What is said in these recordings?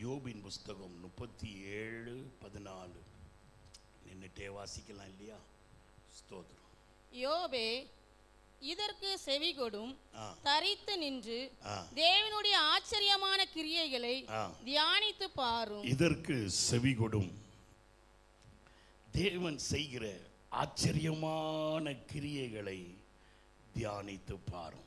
யோபின் புஸ்தகம் முப்பத்தி ஏழு பதினாலு நின்னுட்டே வாசிக்கலாம் இல்லையா ஸ்தோத்திரம் யோபே இதற்கு செவிகொடும் ஆ தரித்து நின்று ஆ தேவனுடைய ஆச்சரியமான கிரியைகளை ஆ தியானித்து பாரும் இதற்கு செவி கொடும் தேவன் செய்கிற ஆச்சரியமான கிரியைகளை தியானித்து பாரும்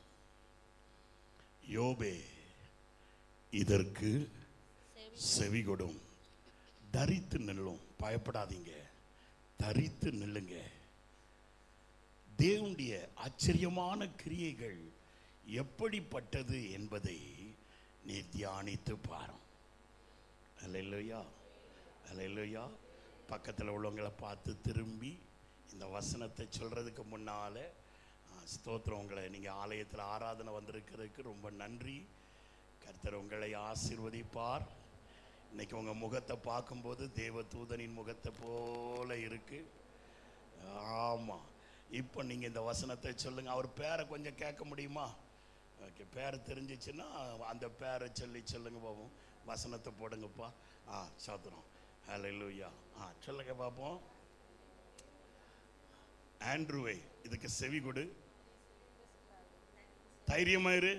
யோபே இதற்கு செவி கொடும் தரித்து நில்லும் பயப்படாதீங்க தரித்து நில்லுங்க தேவனுடைய ஆச்சரியமான கிரியைகள் எப்படிப்பட்டது என்பதை நீ தியானித்து பாரும் அல்லையா அல்லையா பக்கத்தில் உள்ளவங்களை பார்த்து திரும்பி இந்த வசனத்தை சொல்கிறதுக்கு முன்னால் ஸ்தோத்திரம் உங்களை நீங்கள் ஆலயத்தில் ஆராதனை வந்திருக்கிறதுக்கு ரொம்ப நன்றி கர்த்தர் உங்களை ஆசீர்வதிப்பார் இன்னைக்கு உங்கள் முகத்தை பார்க்கும்போது தேவ தூதனின் முகத்தை போல இருக்கு ஆமாம் இப்போ நீங்கள் இந்த வசனத்தை சொல்லுங்கள் அவர் பேரை கொஞ்சம் கேட்க முடியுமா ஓகே பேர் தெரிஞ்சிச்சுன்னா அந்த பேரை சொல்லி சொல்லுங்க பாப்போம் வசனத்தை போடுங்கப்பா ஆ சாத்திரம் ஹalleluya ஆ சொல்லுங்க பார்ப்போம் ஆண்ட்ரூவே இதுக்கு செவி கொடு தைரியமா இரு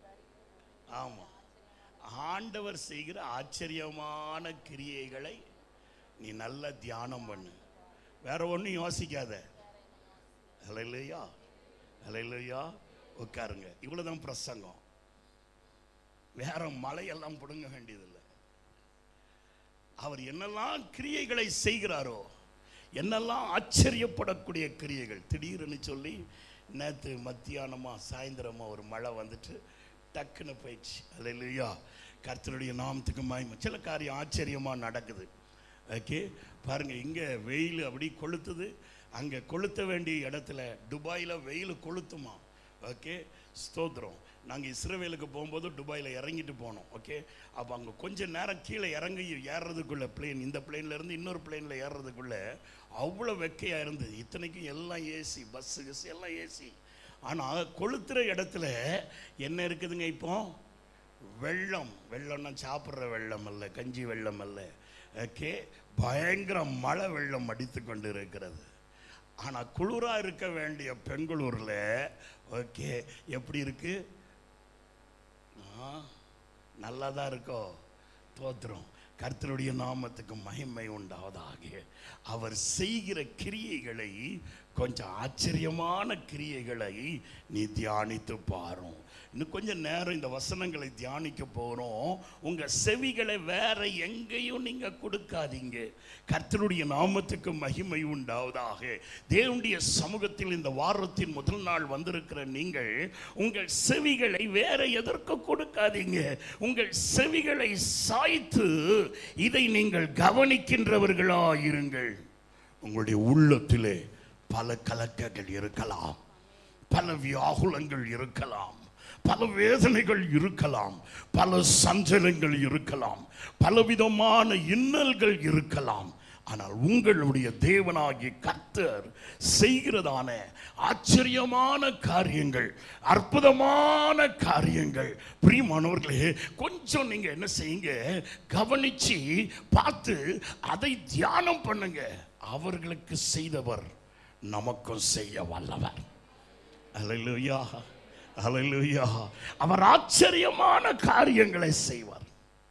ஆமா ஆண்டவர் செய்கிற ஆச்சரியமான கிரியைகளை நீ நல்ல தியானம் பண்ணு வேற ஒன்றும் யோசிக்காத ஹalleluya ஹalleluya உட்காருங்க இவ்வளவுதான் பிரசங்கம் வேற மலையெல்லாம் பிடுங்க வேண்டியதில்லை அவர் என்னெல்லாம் கிரியைகளை செய்கிறாரோ என்னெல்லாம் ஆச்சரியப்படக்கூடிய கிரியைகள் திடீர்னு சொல்லி நேற்று மத்தியானமா சாயந்தரமா ஒரு மழை வந்துட்டு டக்குன்னு போயிடுச்சு அல்லையா கர்த்தருடைய நாமத்துக்கு மகிமை சில காரியம் ஆச்சரியமா நடக்குது ஓகே பாருங்க இங்க வெயில் அப்படி கொளுத்துது அங்க கொளுத்த வேண்டிய இடத்துல துபாயில வெயில் கொளுத்துமா ஓகே ஸ்தோத்திரம் நாங்கள் இஸ்ரேவேலுக்கு போகும்போது துபாயில் இறங்கிட்டு போனோம் ஓகே அப்போ அங்கே கொஞ்ச நேரம் கீழே இறங்கி ஏறுறதுக்குள்ள பிளேன் இந்த பிளேன்ல இருந்து இன்னொரு பிளேனில் ஏறுறதுக்குள்ள அவ்வளோ வெக்கையாக இருந்தது இத்தனைக்கும் எல்லாம் ஏசி பஸ்ஸு கிஸ் எல்லாம் ஏசி ஆனால் கொளுத்துற இடத்துல என்ன இருக்குதுங்க இப்போ வெள்ளம் வெள்ளம்னா சாப்பிட்ற வெள்ளம் அல்ல கஞ்சி வெள்ளம் அல்ல ஓகே பயங்கர மழை வெள்ளம் அடித்து கொண்டு இருக்கிறது ஆனால் குளிராக இருக்க வேண்டிய பெங்களூரில் ஓகே எப்படி இருக்கு ஆ, நல்லா தான் இருக்கோ தோத்திரம் கர்த்தருடைய நாமத்துக்கு மகிமை உண்டாவதாக அவர் செய்கிற கிரியைகளை கொஞ்சம் ஆச்சரியமான கிரியைகளை நீ தியானித்து பாரும் இன்னும் கொஞ்சம் நேரம் இந்த வசனங்களை தியானிக்க போறோம் உங்க செவிகளை வேற எங்கேயும் நீங்க கொடுக்காதீங்க கர்த்தருடைய நாமத்துக்கு மகிமை உண்டாவதாக தேவனுடைய சமூகத்தில் இந்த வாரத்தின் முதல் நாள் வந்திருக்கிற நீங்கள் உங்கள் செவிகளை வேற எதற்கு கொடுக்காதீங்க உங்கள் செவிகளை சாய்த்து இதை நீங்கள் கவனிக்கின்றவர்களா இருங்கள் உங்களுடைய உள்ளத்திலே பல கலக்கங்கள் இருக்கலாம் பல வியாகுலங்கள் இருக்கலாம் பல வேதனைகள் இருக்கலாம் பல சஞ்சலங்கள் இருக்கலாம் பலவிதமான இன்னல்கள் இருக்கலாம் ஆனால் உங்களுடைய தேவனாகிய கர்த்தர் செய்கிறதான ஆச்சரியமான காரியங்கள் அற்புதமான காரியங்கள் பிரியமானவர்களே கொஞ்சம் நீங்க என்ன செய்யுங்க கவனிச்சு பார்த்து அதை தியானம் பண்ணுங்க அவர்களுக்கு செய்தவர் நமக்கும் செய்ய வல்லவர் அல்லேலூயா அல்லேலூயா அவர் ஆச்சரியமான காரியங்களை செய்வார்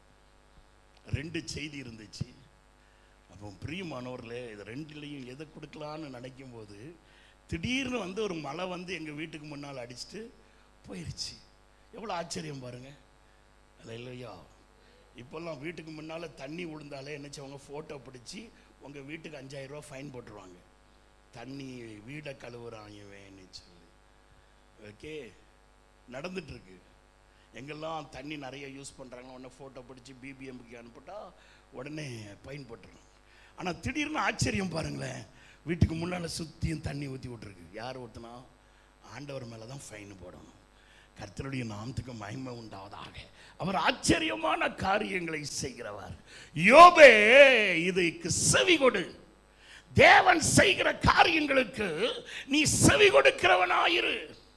ரெண்டு செய்தி இருந்துச்சு அப்போ பிரியமானவர்களே இது ரெண்டுலேயும் எதை கொடுக்கலான்னு நினைக்கும் போது திடீர்னு வந்து ஒரு மழை வந்து எங்கள் வீட்டுக்கு முன்னால் அடிச்சுட்டு போயிருச்சு எவ்வளோ ஆச்சரியம் பாருங்க அல்லேலூயா இப்போல்லாம் வீட்டுக்கு முன்னால் தண்ணி விழுந்தாலே என்ன செய்வாங்க ஃபோட்டோ பிடிச்சி உங்கள் வீட்டுக்கு அஞ்சாயிரம் ரூபாய் ஃபைன் போட்டுருவாங்க தண்ணி வீடை கழுவுறான் இவன்னு சொல்லி ஓகே நடந்துட்டு இருக்கு எங்கெல்லாம் தண்ணி நிறைய யூஸ் பண்ணுறாங்க உடனே ஃபோட்டோ பிடிச்சி பிபிஎம்க்கு அனுப்பிட்டா உடனே ஃபைன் போட்டுருணும் ஆனால் திடீர்னு ஆச்சரியம் பாருங்களேன் வீட்டுக்கு முன்னால் சுற்றியும் தண்ணி ஊற்றி விட்ருக்கு யார் ஊற்றினா ஆண்டவர் மேலே தான் ஃபைன் போடணும் கர்த்தருடைய நாமத்துக்கு மகிமை உண்டாவதாக அவர் ஆச்சரியமான காரியங்களை செய்கிறவர் யோபே இதுக்கு செவி கொடு தேவன் செய்கிற காரியங்களுக்கு நீ செவி கொடுக்கிறவனாயிரு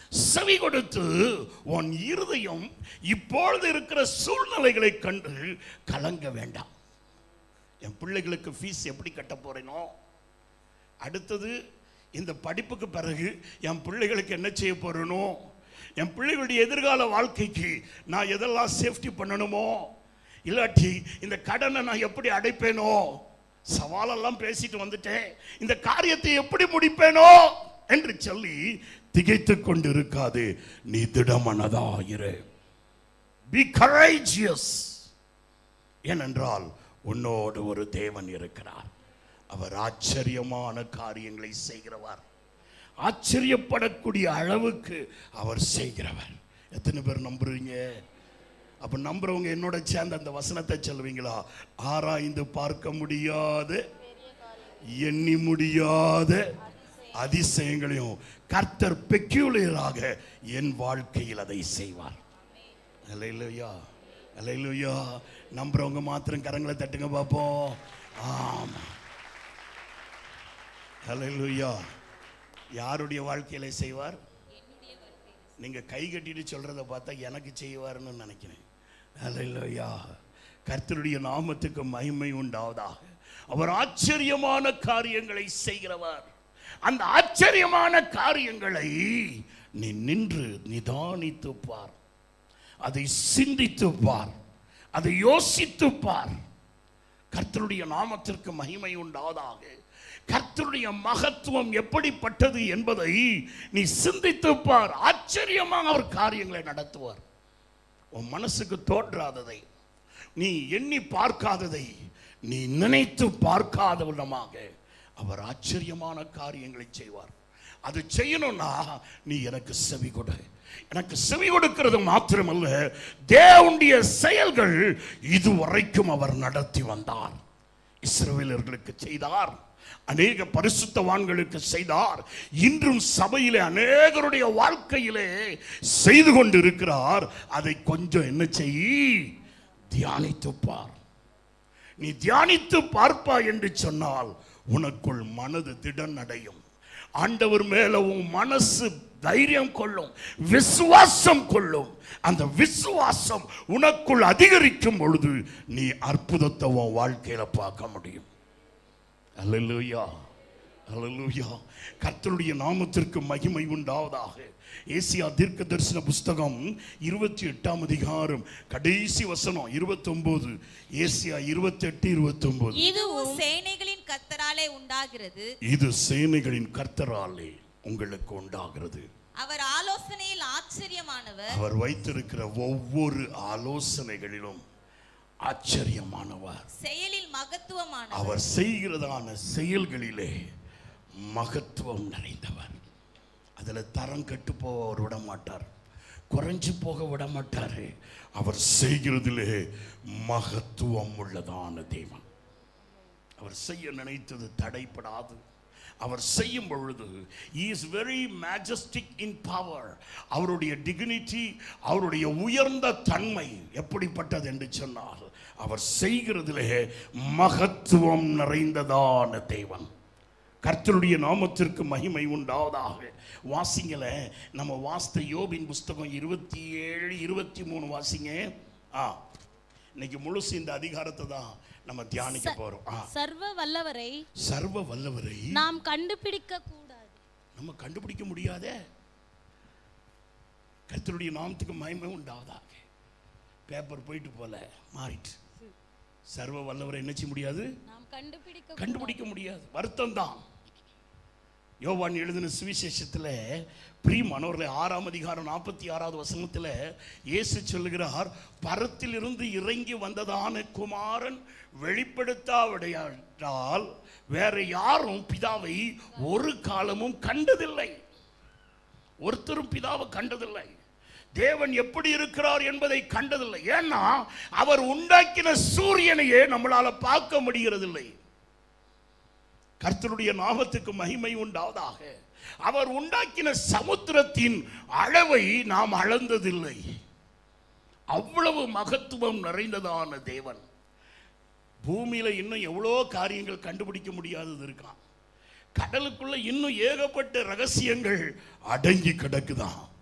செவி கொடுத்து உன் இருதயம் இப்பொழுது இருக்கிற சூழ்நிலைகளை கண்டு கலங்க வேண்டாம் என் பிள்ளைகளுக்கு ஃபீஸ் எப்படி கட்ட போறேனோ அடுத்தது இந்த படிப்புக்கு பிறகு என் பிள்ளைகளுக்கு என்ன செய்ய போறேனோ என் பிள்ளைகளுடைய எதிர்கால வாழ்க்கைக்கு நான் எதெல்லாம் சேஃப்டி பண்ணணுமோ இல்லாட்டி இந்த கடனை நான் எப்படி அடைப்பேனோ சவாலெல்லாம் பேசிட்டு வந்துட்டேன் இந்த காரியத்தை எப்படி முடிப்பேனோ என்று சொல்லி திகைத்து கொண்டு இருக்காது நீ திடமனதா இரு பி கரேஜியஸ் ஏனென்றால் உன்னோடு ஒரு தேவன் இருக்கிறார் அவர் ஆச்சரியமான காரியங்களை செய்கிறவர் ஆச்சரியப்படக்கூடிய அளவுக்கு அவர் செய்கிறவர் எத்தனை பேர் நம்புறீங்க அப்ப நம்புறவங்க என்னோட சேர்ந்து அந்த வசனத்தை சொல்லுவீங்களா ஆராய்ந்து பார்க்க முடியாத எண்ணி முடியாத அதிசயங்களையும் கர்த்தர் பெக்யூலியராக என் வாழ்க்கையில் அதை செய்வார் அல்லையா அல்லையா நம்புறவங்க மாத்திரம் கரங்களை தட்டுங்க பார்ப்போம் ஆமா அல்லையா யாருடைய வாழ்க்கையில செய்வார் நீங்க கை கட்டிட்டு சொல்றத பார்த்தா எனக்கு செய்வார்னு நினைக்கிறேன் அல்லையா கர்த்தருடைய நாமத்துக்கு மகிமை உண்டாவதாக அவர் ஆச்சரியமான காரியங்களை செய்கிறவர் அந்த ஆச்சரியமான காரியங்களை நீ நின்று நிதானித்து பார் அதை சிந்தித்து பார் அதை யோசித்து பார் கர்த்தருடைய நாமத்திற்கு மகிமை உண்டாவதாக கர்த்தருடைய மகத்துவம் எப்படிப்பட்டது என்பதை நீ சிந்தித்து பார் ஆச்சரியமாக அவர் காரியங்களை நடத்துவார் உன் மனசுக்கு தோன்றாததை நீ எண்ணி பார்க்காததை நீ நினைத்து பார்க்காத விதமாக அவர் ஆச்சரியமான காரியங்களை செய்வார் அது செய்யணும்னா நீ எனக்கு செவி கொடு எனக்கு செவி கொடுக்கிறது மாத்திரமல்ல தேவனுடைய செயல்கள் இதுவரைக்கும் அவர் நடத்தி வந்தார் இஸ்ரவேலர்களுக்கு செய்தார் அநேக பரிசுத்தவான்களுக்கு செய்தார் இன்றும் சபையிலே அநேகருடைய வாழ்க்கையிலே செய்து கொண்டிருக்கிறார் அதை கொஞ்சம் என்ன செய் தியானித்து பார் நீ தியானித்து பார்ப்பாய் என்று சொன்னால் உனக்குள் மனது திடன் அடையும் ஆண்டவர் மேல உன் மனசு தைரியம் கொள்ளும் விசுவாசம் கொள்ளும் அந்த விசுவாசம் உனக்குள் அதிகரிக்கும் பொழுது நீ அற்புதத்தை உன் வாழ்க்கையில பார்க்க முடியும் அல்லேலூயா அல்லேலூயா கர்த்தருடைய நாமத்திற்கு மகிமை உண்டாவதாக ஏசியா தீர்க்க தரிசன புஸ்தகம் இருபத்தி எட்டாம் அதிகாரம் கடைசி வசனம் இருபத்தொன்பது ஏசியா இருபத்தி எட்டு இருபத்தொன்பது இதுவும் சேனைகளின் கத்தராலே உண்டாகிறது இது சேனைகளின் கர்த்தராலே உங்களுக்கு உண்டாகிறது அவர் ஆலோசனையில் ஆச்சரியமானவர் அவர் வைத்திருக்கிற ஒவ்வொரு ஆலோசனைகளிலும் ஆச்சரியமானவர் செயலில் மகத்துவமானவர் அவர் செய்கிறதான செயல்களிலே மகத்துவம் நிறைந்தவர் அதில் தரம் கெட்டு போக அவர் விட மாட்டார் குறைஞ்சு போக விட மாட்டார் அவர் செய்கிறதிலே மகத்துவம் உள்ளதான தெய்வம் அவர் செய்ய நினைத்தது தடைப்படாது அவர் செய்யும் பொழுது is very majestic in power அவருடைய டிக்னிட்டி அவருடைய உயர்ந்த தன்மை எப்படிப்பட்டது என்று சொன்னால் அவர் செய்கிறதிலே மகத்துவம் நிறைந்ததான தேவன் கர்த்தருடைய நாமத்திற்கு மகிமை உண்டாவதாக வாசிங்கள நம்ம வாஸ்த யோபின் புஸ்தகம் இருபத்தி ஏழு இருபத்தி மூணு வாசிங்க ஆ இன்னைக்கு முழுசு இந்த அதிகாரத்தை தான் நம்ம தியானிக்க போறோம் ஆ சர்வ வல்லவரை சர்வ வல்லவரை நாம் கண்டுபிடிக்க கூடாது நம்ம கண்டுபிடிக்க முடியாதே கர்த்தருடைய நாமத்துக்கு மகிமை உண்டாவதாக பேப்பர் போயிட்டு போல மாறிட்டு சர்வ வல்லவரை என்ன செய்ய முடியாது நாம் கண்டுபிடிக்க கண்டுபிடிக்க முடியாது வருத்தம் தான் யோவான் எழுதின சுவிசேஷத்தில் பிரியமானவர்களே ஆறாம் அதிகாரம் நாற்பத்தி ஆறாவது வசனத்தில் இயேசு சொல்லுகிறார் பரத்திலிருந்து இறங்கி வந்ததான குமாரன் வெளிப்படுத்தாவிடையால் வேற யாரும் பிதாவை ஒரு காலமும் கண்டதில்லை ஒருத்தரும் பிதாவை கண்டதில்லை தேவன் எப்படி இருக்கிறார் என்பதை கண்டதில்லை ஏன்னா அவர் உண்டாக்கின சூரியனையே நம்மளால பார்க்க முடிகிறதில்லை கர்த்தருடைய நாமத்துக்கு மகிமை உண்டாவதாக அவர் உண்டாக்கின சமுத்திரத்தின் அளவை நாம் அளந்ததில்லை அவ்வளவு மகத்துவம் நிறைந்ததான தேவன் பூமியில இன்னும் எவ்வளோ காரியங்கள் கண்டுபிடிக்க முடியாதது இருக்கான் கடலுக்குள்ள இன்னும் ஏகப்பட்ட ரகசியங்கள் அடங்கி கிடக்குதான்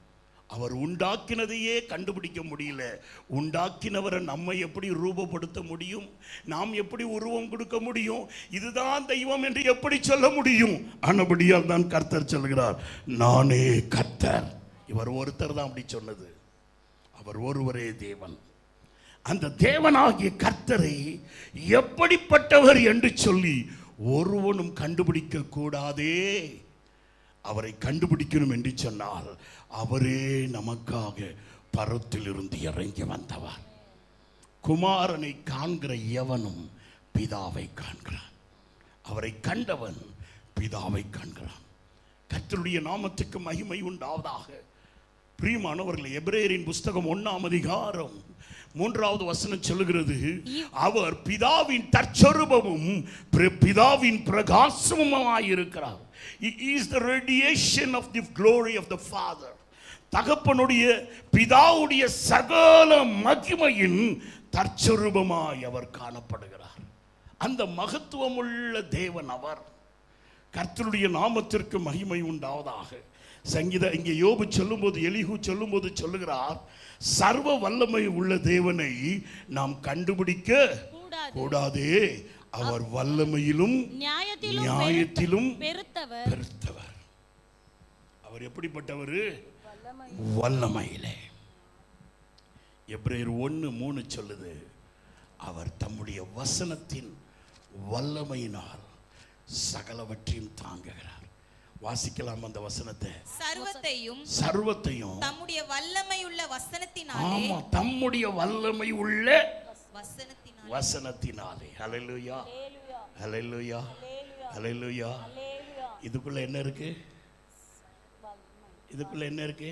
அவர் உண்டாக்கினதையே கண்டுபிடிக்க முடியல உண்டாக்கினவரை நம்ம எப்படி ரூபப்படுத்த முடியும் நாம் எப்படி உருவம் கொடுக்க முடியும் இதுதான் தெய்வம் என்று எப்படி சொல்ல முடியும் ஆனபடியால் தான் கர்த்தர் சொல்கிறார் நானே கர்த்தர் இவர் ஒருத்தர் தான் அப்படி சொன்னது அவர் ஒருவரே தேவன் அந்த தேவனாகிய கர்த்தரை எப்படிப்பட்டவர் என்று சொல்லி ஒருவனும் கண்டுபிடிக்க கூடாதே அவரை கண்டுபிடிக்கணும் என்று சொன்னால் அவரே நமக்காக பரத்திலிருந்து இறங்கி வந்தவர் குமாரனை காண்கிற எவனும் பிதாவை காண்கிறான் அவரை கண்டவன் பிதாவை காண்கிறான் கர்த்தருடைய நாமத்துக்கு மகிமை உண்டாவதாக பிரியமானவர்கள் எபிரேயரின் புஸ்தகம் ஒண்ணாம் அதிகாரம் மூன்றாவது வசனம் சொல்லுகிறது அவர் பிதாவின் தற்சொரூபமும் பிர- பிதாவின் பிரகாசமுமாயிருக்கிறார் He is the radiation of the glory of the Father. தகப்பனுடைய பிதாவுடைய சகல மகிமையின் தற்சொரூபமாய் அவர் காணப்படுகிறார் அந்த மகத்துவமுள்ள தேவன் அவர் கர்த்தருடைய நாமத்திற்கு மகிமை உண்டாவதாக சங்கீத இங்கே யோபு சொல்லும்போது எலிஹு சொல்லும்போது சொல்லுகிறார் சர்வ வல்லமை உள்ள தேவனை நாம் கண்டுபிடிக்க கூடாது கூடாதே அவர் வல்லமையிலும் நியாயத்திலும் நியாயத்திலும் பெருத்தவர் பெருத்தவர் அவர் எப்படிப்பட்டவர் வல்லமையிலே எப்ரேயர் ஒன்று மூணு சொல்லுது அவர் தம்முடைய வசனத்தின் வல்லமையினால் சகலவற்றையும் தாங்குகிறார் வாசிக்கலாம் அந்த வசனத்தை சர்வத்தையும் சர்வத்தையும் தம்முடைய வல்லமையுள்ள வசனத்தினாலே ஆமா தம்முடைய வல்லமை உள்ள வசனத்தினாலே வசனத்தினாலே ஹalleluya ஹalleluya ஹalleluya இதுக்குள்ள என்ன இருக்கு இதுக்குள்ள என்ன இருக்கு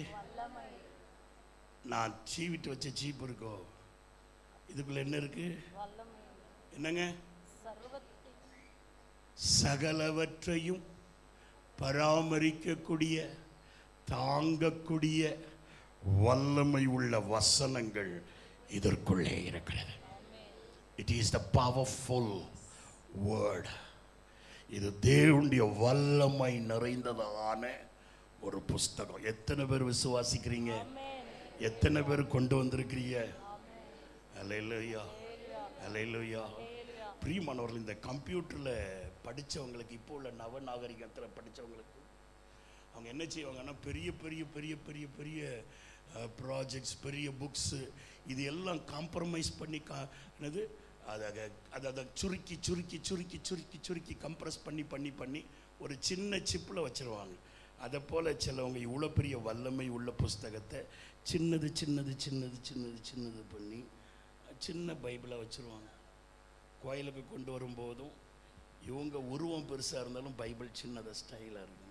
நான் சீவிட்டு வச்ச சீப் இருக்கோ இதுக்குள்ள என்ன இருக்கு என்னங்க சகலவற்றையும் பராமரிக்கக்கூடிய தாங்கக்கூடிய வல்லமை உள்ள வசனங்கள் இதற்குள்ளே இருக்கிறது it is the powerful word இது தேவனுடைய வல்லமை நிறைந்ததான ஒரு புஸ்தகம் எத்தனை பேர் விசுவாசிக்கிறீங்க எத்தனை பேர் கொண்டு வந்திருக்கிறீங்க அலையிலுயா அலையிலுயா பிரியமானவர்கள் இந்த கம்ப்யூட்டரில் படித்தவங்களுக்கு இப்போ உள்ள நவநாகரிகத்தில் படித்தவங்களுக்கு அவங்க என்ன செய்வாங்கன்னா பெரிய பெரிய பெரிய பெரிய பெரிய ப்ராஜெக்ட்ஸ் பெரிய புக்ஸு இது எல்லாம் காம்ப்ரமைஸ் பண்ணி கா என்னது அதை அதை அதை அதை சுருக்கி சுருக்கி சுருக்கி சுருக்கி சுருக்கி கம்ப்ரஸ் பண்ணி பண்ணி பண்ணி ஒரு சின்ன சிப்பில் வச்சுருவாங்க அதை போல் சிலவங்க இவ்வளோ பெரிய வல்லமை உள்ள புஸ்தகத்தை சின்னது சின்னது சின்னது சின்னது சின்னது பண்ணி சின்ன பைபிளை வச்சுருவாங்க கோயிலுக்கு கொண்டு வரும்போதும் இவங்க உருவம் பெருசாக இருந்தாலும் பைபிள் சின்னதாக ஸ்டைலாக இருக்கும்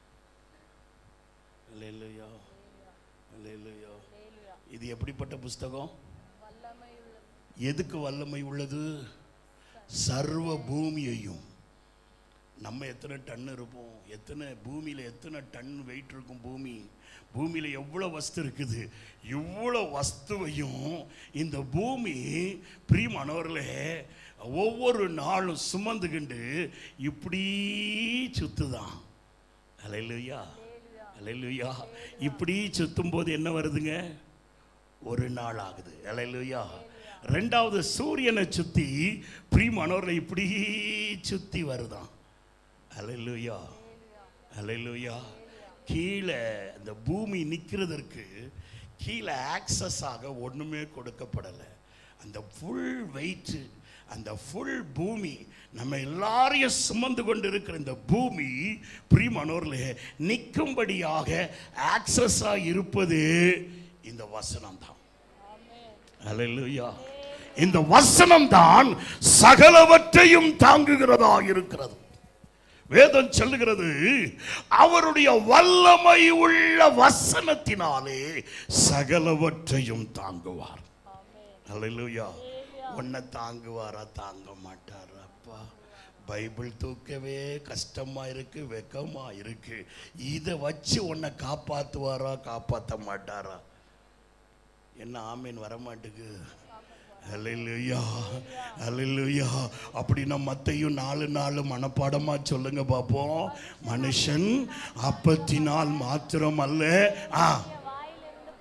அல்லேலூயா அல்லேலூயா இது எப்படிப்பட்ட புஸ்தகம் எதுக்கு வல்லமை உள்ளது சர்வ பூமியையும் நம்ம எத்தனை டன் இருப்போம் எத்தனை பூமியில் எத்தனை டன் வெயிட் இருக்கும் பூமி பூமியில் எவ்வளோ வஸ்து இருக்குது இவ்வளோ வஸ்துவையும் இந்த பூமி பிரியமானவர்களே ஒவ்வொரு நாளும் சுமந்துக்கிண்டு இப்படி சுத்துதான் அலையிலுயா அலையிலுயா இப்படி சுத்தும் போது என்ன வருதுங்க ஒரு நாள் ஆகுது அலையிலுயா ரெண்டாவது சூரியனை சுத்தி பிரியமானவர்களை இப்படி சுத்தி வருதான் அலையிலுயா அலையிலுயா கீழே அந்த பூமி நிற்கிறதற்கு கீழே ஆக்சஸ் ஆக ஒன்றுமே கொடுக்கப்படலை அந்த ஃபுல் வெயிட்டு அந்த ஃபுல் பூமி நம்ம எல்லாரையும் சுமந்து கொண்டு இருக்கிற இந்த பூமி பிரிமனோர்ல நிற்கும்படியாக ஆக்சஸாக இருப்பது இந்த வசனம் தான் அல்லேலூயா இந்த வசனம் தான் சகலவற்றையும் தாங்குகிறதா இருக்கிறது வேதம் சொல்லுகிறது அவருடைய வல்லமை உள்ள வசனத்தினாலே சகலவற்றையும் தாங்குவார் அல்லேலூயா உன்னை தாங்குவாரா தாங்க மாட்டாரா அப்பா பைபிள் தூக்கவே கஷ்டமா இருக்கு வெக்கமா இருக்கு இதை வச்சு உன்னை காப்பாத்துவாரா காப்பாற்ற மாட்டாரா என்ன ஆமீன் வரமாட்டுக்கு அல்லேலூயா அல்லேலூயா அப்படின்னா மத்தையும் நாலு நாலு மனப்பாடமா சொல்லுங்க பார்ப்போம் மனுஷன் அப்பத்தினால் மாத்திரம் அல்ல ஆ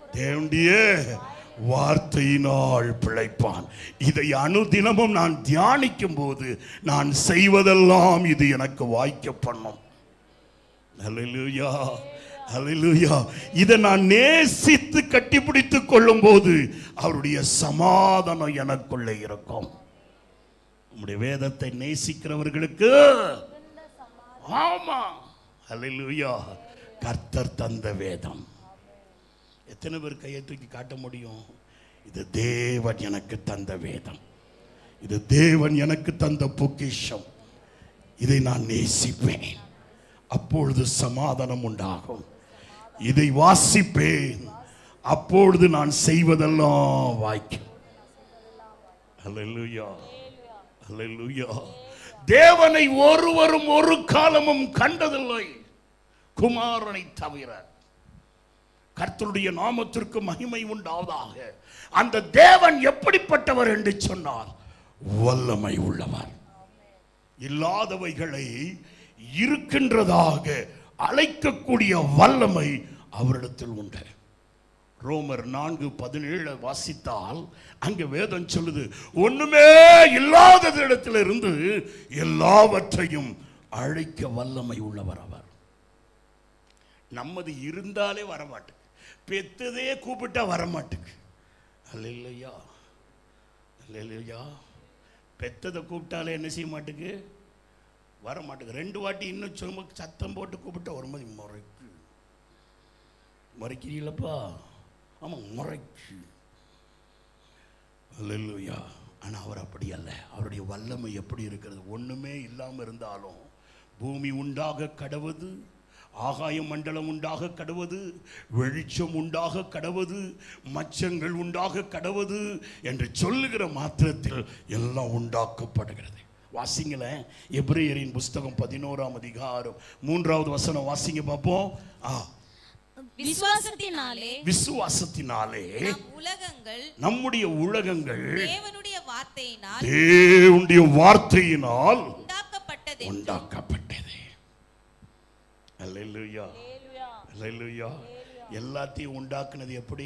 தேவனுடைய வார்த்தையினால் பிழைப்பான் இதை அனுதினமும் நான் தியானிக்கும் போது நான் செய்வதெல்லாம் இது எனக்கு வாய்க்க பண்ணும் ஹalleluya ஹalleluya இதை நான் நேசித்து கட்டிப்பிடித்துக் கொள்ளும் போது அவருடைய சமாதானம் எனக்குள்ளே இருக்கும் நம்முடைய வேதத்தை நேசிக்கிறவர்களுக்கு ஆமா ஹalleluya கர்த்தர் தந்த வேதம் எத்தனை பேர் கையை தூக்கி காட்ட முடியும் இது தேவன் எனக்கு தந்த வேதம் இது தேவன் எனக்கு தந்த பொக்கிஷம் இதை நான் நேசிப்பேன் அப்பொழுது சமாதானம் உண்டாகும் இதை வாசிப்பேன் அப்பொழுது நான் செய்வதெல்லாம் வாய்க்கும் அல்லேலூயா அல்லேலூயா தேவனை ஒருவரும் ஒரு காலமும் கண்டதில்லை குமாரனை தவிர கர்த்தருடைய நாமத்திற்கு மகிமை உண்டாவதாக அந்த தேவன் எப்படிப்பட்டவர் என்று சொன்னார் வல்லமை உள்ளவர் இல்லாதவைகளை இருக்கின்றதாக அழைக்கக்கூடிய வல்லமை அவரிடத்தில் உண்டு ரோமர் நான்கு பதினேழு வாசித்தால் அங்க வேதம் சொல்லுது ஒண்ணுமே இல்லாததிடத்திலிருந்து எல்லாவற்றையும் அழைக்க வல்லமை உள்ளவர் அவர் நம்மது இருந்தாலே வரமாட்டுக்கு பெத்ததே கூப்பிட்டா வரமாட்டுக்கு அல்லையா அல்லையா பெத்ததை கூப்பிட்டாலே என்ன செய்ய மாட்டுக்கு வர மாட்டுக்கு ரெண்டு வாட்டி இன்னும் சும்மா சத்தம் போட்டு கூப்பிட்டா ஒரு மாதிரி முறைக்கு முறைக்கிறீங்களப்பா ஆமாம் முறைக்கு அல்லையா ஆனால் அவர் அப்படி அல்ல அவருடைய வல்லமை எப்படி இருக்கிறது ஒன்றுமே இல்லாமல் இருந்தாலும் பூமி உண்டாக கடவுது ஆகாய மண்டலம் உண்டாக கடவுது வெளிச்சம் உண்டாக கடவுது மச்சங்கள் உண்டாக கடவுது என்று சொல்லுகிற மாத்திரத்தில் எல்லாம் உண்டாக்கப்படுகிறது வாசிங்களேன் எப்ரேயரின் புஸ்தகம் பதினோராம் அதிகாரம் மூன்றாவது வசனம் வாசிங்க பார்ப்போம் ஆ விசுவாசத்தினாலே விசுவாசத்தினாலே நம் உலகங்கள் நம்முடைய உலகங்கள் தேவனுடைய வார்த்தையினால் தேவனுடைய வார்த்தையினால் உண்டாக்கப்பட்டது உண்டாக்கப்பட்டது அல்லேலூயா அல்லேலூயா எல்லாத்தையும் உண்டாக்குனது எப்படி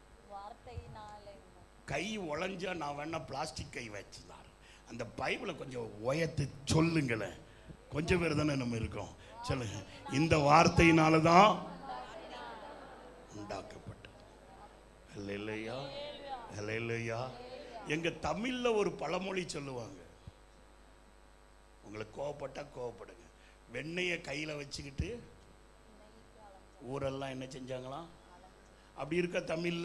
கை உழைஞ்சா நான் வேணா பிளாஸ்டிக் கை வச்சுதான் அந்த பைபிளை கொஞ்சம் உயர்த்து சொல்லுங்களேன் கொஞ்சம் பேர் தானே நம்ம இருக்கோம் சொல்லுங்க இந்த வார்த்தையினால தான் உண்டாக்கப்பட்டது அல்லேலூயா அல்லேலூயா எங்க தமிழ்ல ஒரு பழமொழி சொல்லுவாங்க உங்களுக்கு கோவப்பட்டா கோவப்படுங்க வெண்ணெயை கையில் வச்சுக்கிட்டு ஊரெல்லாம் என்ன செஞ்சாங்களாம் அப்படி இருக்க தமிழ்ல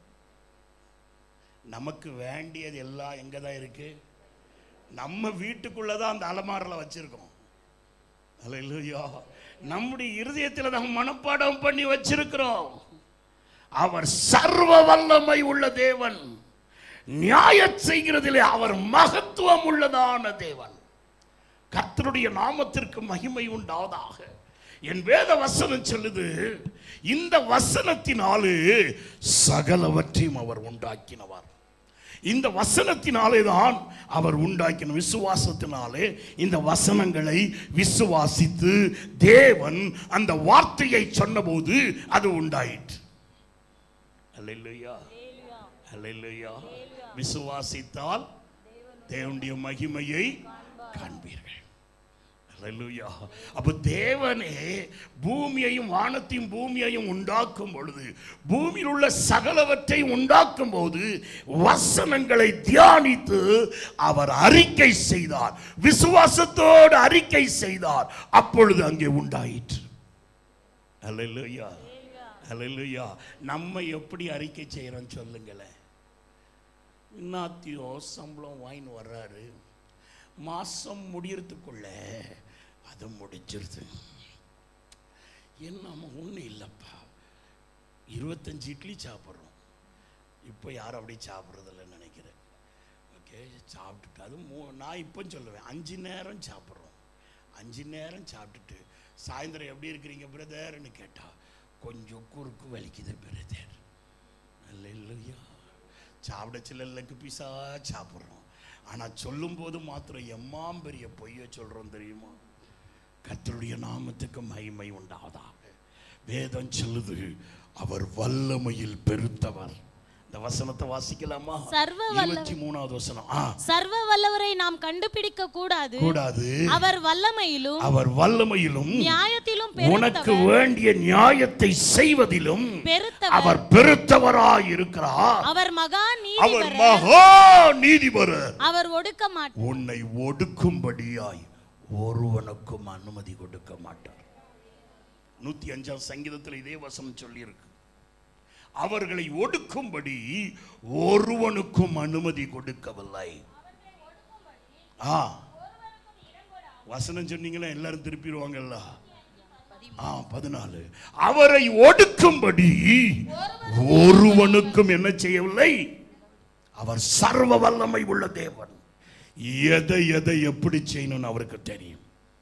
நமக்கு வேண்டியது எல்லாம் எங்கே தான் இருக்கு நம்ம வீட்டுக்குள்ளே தான் அந்த அலமாரில் வச்சிருக்கோம் அல்லேலூயா நம்முடைய இருதயத்தில் நம்ம மனப்பாடம் பண்ணி வச்சிருக்கிறோம் அவர் சர்வ வல்லமை உள்ள தேவன் நியாய செய்கிறதிலே அவர் மகத்துவம் உள்ளதான தேவன் கர்த்தருடைய நாமத்திற்கு மகிமை உண்டாவதாக என் வேத வசனம் சொல்லுது இந்த வசனத்தினாலே சகலவற்றையும் அவர் உண்டாக்கினவர் இந்த வசனத்தினாலே தான் அவர் உண்டாக்கின விசுவாசத்தினாலே இந்த வசனங்களை விசுவாசித்து தேவன் அந்த வார்த்தையை சொன்னபோது அது உண்டாயிற்று அல்லேலூயா அல்லேலூயா விசுவாசித்தால் தேவனுடைய மகிமையை காண்பீர்கள் அல்லேலூயா அப்ப தேவனே பூமியையும் வானத்தையும் பூமியையும் உண்டாக்கும் பொழுது பூமியில் உள்ள சகலவற்றை உண்டாக்கும் போது வசனங்களை தியானித்து அவர் அறிக்கை செய்தார் விசுவாசத்தோடு அறிக்கை செய்தார் அப்பொழுது அங்கே உண்டாயிற்று அல்லேலூயா அல்லேலூயா நம்ம எப்படி அறிக்கை செய்கிறோம் சொல்லுங்களேன் இன்னாத்தியும் சம்பளம் வாங்கின்னு வர்றாரு மாதம் முடியறதுக்குள்ள அது முடிச்சிருது என்னம்மா ஒன்றும் இல்லைப்பா இருபத்தஞ்சு இட்லி சாப்பிட்றோம் இப்போ யாரும் அப்படி சாப்பிட்றதில்லன்னு நினைக்கிறேன் ஓகே சாப்பிட்டுட்டு அது மூ நான் இப்போ சொல்லுவேன் அஞ்சு நேரம் சாப்பிட்றோம் அஞ்சு நேரம் சாப்பிட்டுட்டு சாயந்தரம் எப்படி இருக்கிறீங்க பிரதர்னு கேட்டா கொஞ்சம் குறுக்கு வலிக்குது பிரதர் நல்ல இல்லையா சாப்பிட சில லெக்கு பீஸா சாப்பிட்றோம் ஆனால் சொல்லும்போது மாத்திரம் எம்மாம் பெரிய பொய்ய சொல்கிறோம் தெரியுமா கர்த்தருடைய நாமத்துக்கு மகிமை உண்டாவதாக வேதம் சொல்லுது அவர் வல்லமையில் பெருத்தவர் இந்த வசனத்தை வாசிக்கலாமா சர்வ வல்ல- இருபத்தி மூணாவது வசனம் ஆ சர்வ வல்லவரை நாம் கண்டுபிடிக்க கூடாது கூடாது அவர் வல்லமையிலும் அவர் வல்லமையிலும் நியாயத்திலும் உனக்கு பெருத்தவர் வேண்டிய நியாயத்தை செய்வதிலும் பெருத்தவர் அவர் பெருத்தவராய் இருக்கிறார் அவர் மகா அவர் நீதிபரர் மகா நீதிபரர் அவர் ஒடுக்க மாட்டார் உன்னை ஒடுக்கும்படியாய் ஒருவனுக்கும் அனுமதி கொடுக்க மாட்டார் நூத்தி அஞ்சாம் சங்கீதத்தில் இதே வசனம் சொல்லியிருக்கு அவர்களை ஒடுக்கும்படி ஒருவனுக்கும் அனுமதி கொடுக்கவில்லை ஆ வசனம் சொன்னீங்களா எல்லாரும் திருப்பிடுவாங்கல்ல ஆ பதினாலு அவரை ஒடுக்கும்படி ஒருவனுக்கும் என்ன செய்யவில்லை அவர் சர்வ வல்லமை உள்ள தேவன் எதை எதை எப்படி செய்யணும்னு அவருக்கு தெரியும்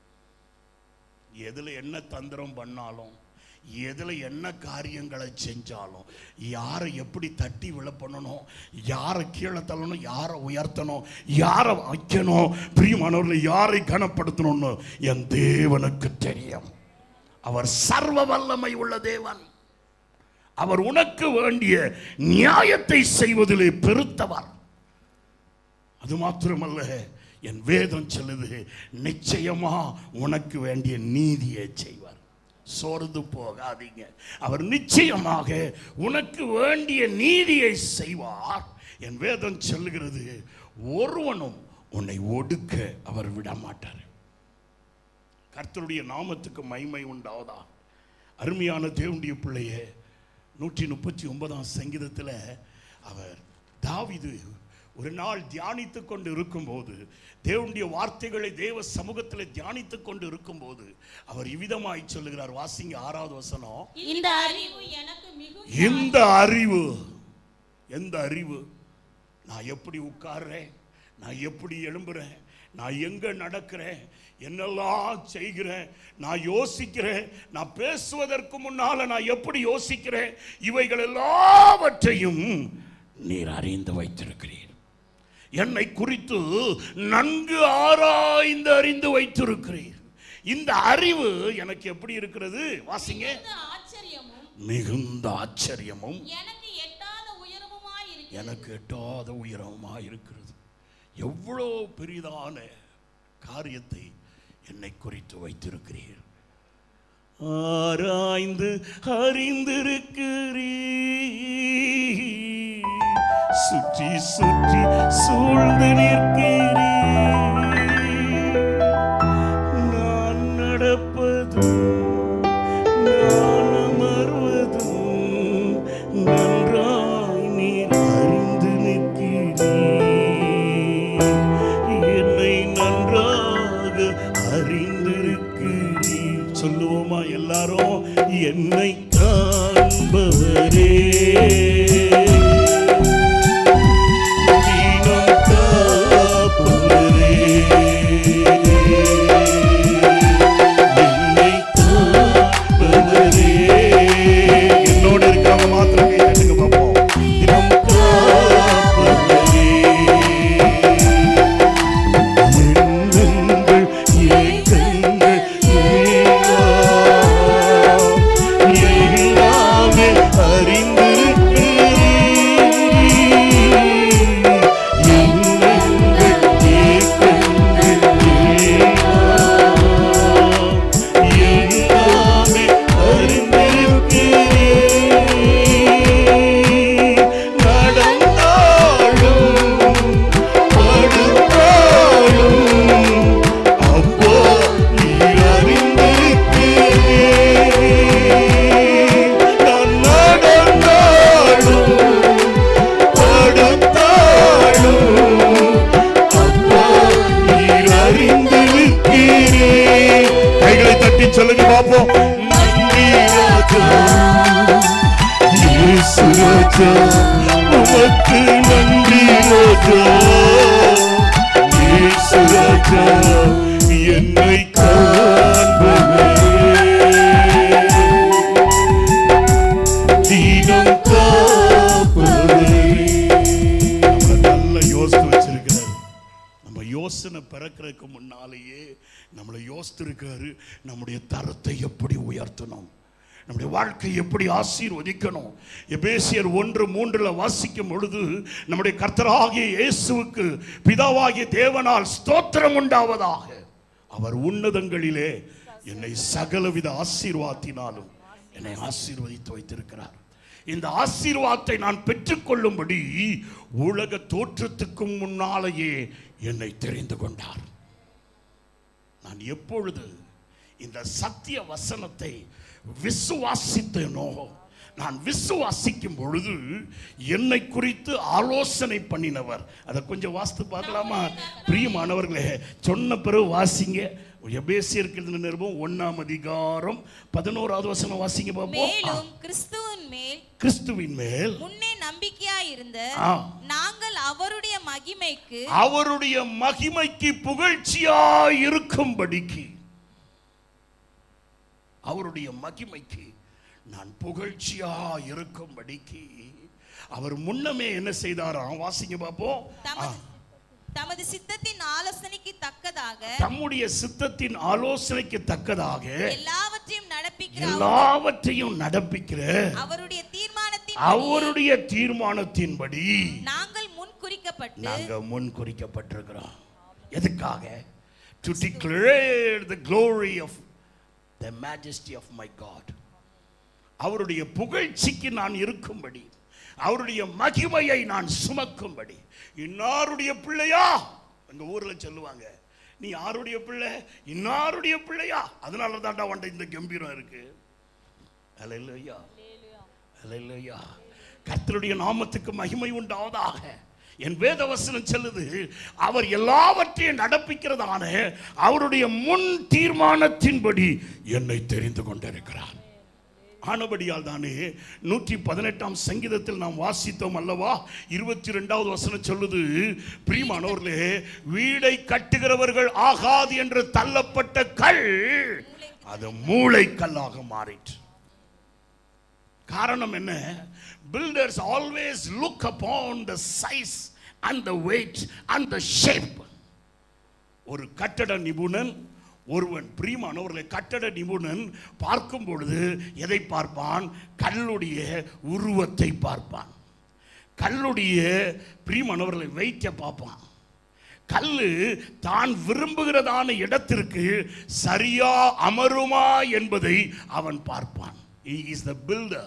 எதுல என்ன தந்திரம் பண்ணாலும் எதுல என்ன காரியங்களை செஞ்சாலும் யாரை எப்படி தட்டி விழ பண்ணணும் யாரை கீழே தள்ளணும் யாரை உயர்த்தணும் யாரை வைக்கணும் பிரியமானவர்களை யாரை கனப்படுத்தணும்னு என் தேவனுக்கு தெரியும் அவர் சர்வ வல்லமை உள்ள தேவன் அவர் உனக்கு வேண்டிய நியாயத்தை செய்வதிலே பெருத்தவர் அது மாத்திரமல்ல என் வேதம் சொல்லுது நிச்சயமா உனக்கு வேண்டிய நீதியை செய்வார் சோர்ந்து போகாதீங்க அவர் நிச்சயமாக உனக்கு வேண்டிய நீதியை செய்வார் என் வேதம் சொல்லுகிறது ஒருவனும் உன்னை ஒடுக்க அவர் விட மாட்டார் கர்த்தருடைய நாமத்துக்கு மைமை உண்டாவதா அருமையான தேவனுடைய பிள்ளையே நூற்றி முப்பத்தி ஒன்பதாம் சங்கீதத்தில் அவர் தாவிது ஒரு நாள் தியானித்துக் கொண்டு இருக்கும்போது தேவனுடைய வார்த்தைகளை தேவ சமூகத்தில் தியானித்துக் கொண்டு இருக்கும்போது அவர் இவ்விதமாய் சொல்லுகிறார் வாசிங்க ஆறாவது வசனம் இந்த அறிவு எனக்கு மிகு இந்த அறிவு எந்த அறிவு நான் எப்படி உட்கார்றேன் நான் எப்படி எழும்புறேன் நான் எங்க நடக்கிறேன் என்னெல்லாம் செய்கிறேன் நான் யோசிக்கிறேன் நான் பேசுவதற்கு முன்னால நான் எப்படி யோசிக்கிறேன் இவைகள் எல்லாவற்றையும் நீர் அறிந்து வைத்திருக்கிறீர் என்னை குறித்து நன்கு ஆராய்ந்து அறிந்து வைத்திருக்கிறீர் இந்த அறிவு எனக்கு எப்படி இருக்கிறது வாசிங்க இந்த ஆச்சரியமும் மிகுந்த ஆச்சரியமும் எனக்கு எட்டாத உயரமுமாய் இருக்கிறது எனக்கு எட்டாத உயரமா இருக்கிறது எவ்வளோ பெரிதான காரியத்தை என்னை குறித்து வைத்திருக்கிறீர் ஆராய்ந்து அறிந்திருக்கிறீர் சுற்றி சுற்றி சூழ்ந்து நிற்கிறீர் நான் நடப்பதும் நான் அமர்வதும் நன்றாய் நீர் அறிந்து நிற்கிறீர் என்னை நன்றாக அறிந்திருக்கிறீர் சொல்லுவோமா எல்லாரும் என்னை காண்பவரே தீனம் காப்பவரே என்னை காப்பவரே என்னோடு இருக்கிறவங்க மாத்திரம் கை தட்டுங்க பார்ப்போம் தினம் காப்பவரே எண்ணங்கள் ஏக்கங்கள் எல்லாம் எல்லாமே அறிந்திருக்கிறீர். எண்ணங்கள் ஏக்கங்கள் எல்லாம் எல்லாமே அறிந்திருக்கிறீர். நடந்தாலும் படுத்தாலும் அப்போ நீர் அறிந்திருக்கிறீர். நான் நடந்தாலும் படுத்தாலும் அப்போ நீர் அறிந்திருக்கிறீர். கைகளை தட்டி சொல்லுங்க பார்ப்போம் நன்றி ராஜா இயேசு ராஜா உமக்கு நன்றி ராஜா இயேசு ராஜா என்னை காண்பவரே தீனம் காப்பவரே நம்மளை நல்லா யோசித்து வச்சிருக்கிறார் நம்ம யோசனை பிறக்கிறதுக்கு முன்னாலேயே நம்மளை யோசித்திருக்காரு நம்முடைய தரத்தை எப்படி உயர்த்தணும் நம்முடைய வாழ்க்கை எப்படி ஆசீர்வதிக்கணும் எபேசியர் ஒன்று மூன்றுல வாசிக்கும் பொழுது நம்முடைய கர்த்தராகிய இயேசுவுக்கு பிதாவாகிய தேவனால் ஸ்தோத்திரம் உண்டாவதாக அவர் உன்னதங்களிலே என்னை சகலவித ஆசீர்வாத்தினாலும் என்னை ஆசீர்வதித்து வைத்திருக்கிறார் இந்த ஆசீர்வாதத்தை நான் பெற்றுக்கொள்ளும்படி உலக தோற்றத்துக்கும் முன்னாலேயே என்னை தெரிந்து கொண்டார் நான் எப்பொழுது இந்த சத்திய வசனத்தை விசுவாசித்தேனோ நான் விசுவாசிக்கும் பொழுது என்னை குறித்து ஆலோசனை பண்ணினவர் அதை கொஞ்சம் வாசித்து பார்க்கலாமா பிரியமானவர்களே சொன்ன பிறகு வாசிங்க எபேசியருக்கு நிருபம் ஒன்னாம் அதிகாரம் பதினோராவது வசனம் வாசிங்க பார்ப்போம் மேலும் கிறிஸ்துவின் மேல் கிறிஸ்துவின் மேல் முன்னே நம்பிக்கையாயிருந்த ஆ. நாங்கள் அவருடைய மகிமைக்கு அவருடைய மகிமைக்கு புகழ்ச்சியா இருக்கும்படிக்கு அவருடைய மகிமைக்கு நான் புகழ்ச்சியா இருக்கும்படிக்கு அவர் முன்னமே என்ன செய்தாராம் வாசிங்க பார்ப்போம் ஆ. தமது தமது சித்தத்தின் ஆலோசனைக்கு தக்கதாக தம்முடைய சித்தத்தின் ஆலோசனைக்கு தக்கதாக எல்லாவற்றையும் நடப்பிக்கிற எல்லாவற்றையும் நடப்பிக்கிற அவருடைய தீர்மானத்தின் அவருடைய தீர்மானத்தின்படி நாங்கள் முன் குறிக்கப்பட்டு நாங்க முன் குறிக்கப்பட்டிருக்கிறோம் எதுக்காக to declare the glory of the majesty of my God அவருடைய புகழ்ச்சிக்கு நான் இருக்கும்படி அவருடைய மகிமையை நான் சுமக்கும்படி இன்னாருடைய பிள்ளையா எங்க ஊர்ல சொல்லுவாங்க நீ யாருடைய பிள்ளை இன்னாருடைய பிள்ளையா அதனால தான்டா உன்ட இந்த கம்பீரம் இருக்கு அல்லேலூயா அல்லேலூயா கர்த்தருடைய நாமத்துக்கு மகிமை உண்டாவதாக என் வேதவசனம் சொல்லுது அவர் எல்லாவற்றையும் நடப்பிக்கிறதான அவருடைய முன் தீர்மானத்தின்படி என்னை தெரிந்து கொண்டிருக்கிறார் ஆனபடியால் தானே நூற்றி பதினெட்டாம் சங்கீதத்தில் நாம் வாசித்தோம் அல்லவா இருபத்தி ரெண்டாவது வசனம் சொல்லுது பிரியமானவர்களே வீடை கட்டுகிறவர்கள் ஆகாது என்று தள்ளப்பட்ட கல் அது மூளை கல்லாக மாறிற்று காரணம் என்ன builders always look upon the size and the weight and the shape ஒரு கட்டட நிபுணன் ஒருவன் பிரியமானவர்களை கட்டட நிபுணன் பார்க்கும் பொழுது எதை பார்ப்பான் கல்லுடைய உருவத்தை பார்ப்பான் கல்லுடைய பிரியமானவர்களை வெயிட்டை பார்ப்பான் கல்லு தான் விரும்புகிறதான இடத்திற்கு சரியா அமருமா என்பதை அவன் பார்ப்பான் இஸ் த பில்டர்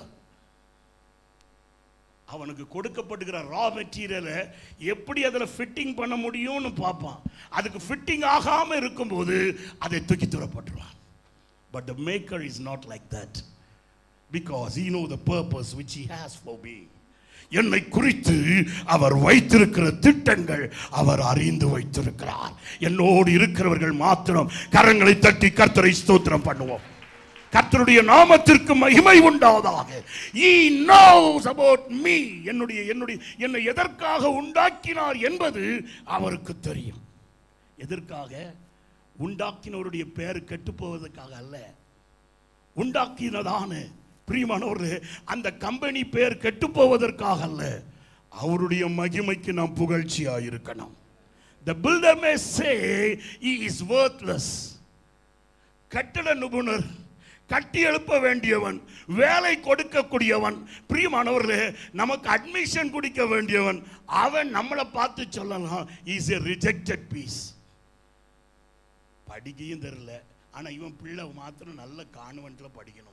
அவனுக்கு கொடுக்கப்படுகிற ரா மெட்டீரியலை எப்படி அதில் ஃபிட்டிங் பண்ண முடியும்னு பார்ப்பான் அதுக்கு ஃபிட்டிங் ஆகாமல் இருக்கும்போது அதை தூக்கி தூரப்பட்டுருவான் but the maker is not like that because he know the purpose which he has for me என்னை குறித்து அவர் வைத்திருக்கிற திட்டங்கள் அவர் அறிந்து வைத்திருக்கிறார் என்னோடு இருக்கிறவர்கள் மாத்திரம் கரங்களை தட்டி கர்த்தரை ஸ்தோத்திரம் பண்ணுவோம் கர்த்தருடைய நாமத்திற்கு மகிமை உண்டாவதாக he knows about me என்னுடைய என்னுடைய என்னை எதற்காக உண்டாக்கினார் என்பது அவருக்கு தெரியும் எதற்காக உண்டாக்கினவருடைய பெயர் கெட்டு போவதற்காக அல்ல உண்டாக்கினதான பிரியமானவர்களே அந்த கம்பெனி பெயர் கெட்டு போவதற்காக அல்ல அவருடைய மகிமைக்கு நாம் புகழ்ச்சியா இருக்கணும் the builder may say he is worthless கட்டட நிபுணர் கட்டி எழுப்ப வேண்டியவன் வேலை கொடுக்கக்கூடியவன் பிரியமானவர்களே நமக்கு அட்மிஷன் கொடுக்க வேண்டியவன் அவன் நம்மளை பார்த்து சொல்லலாம் இஸ் a ரிஜெக்டட் பீஸ் படிக்கையும் தெரியல ஆனா இவன் பிள்ளை மாத்திரம் நல்ல கான்வென்ட்ல படிக்கணுமா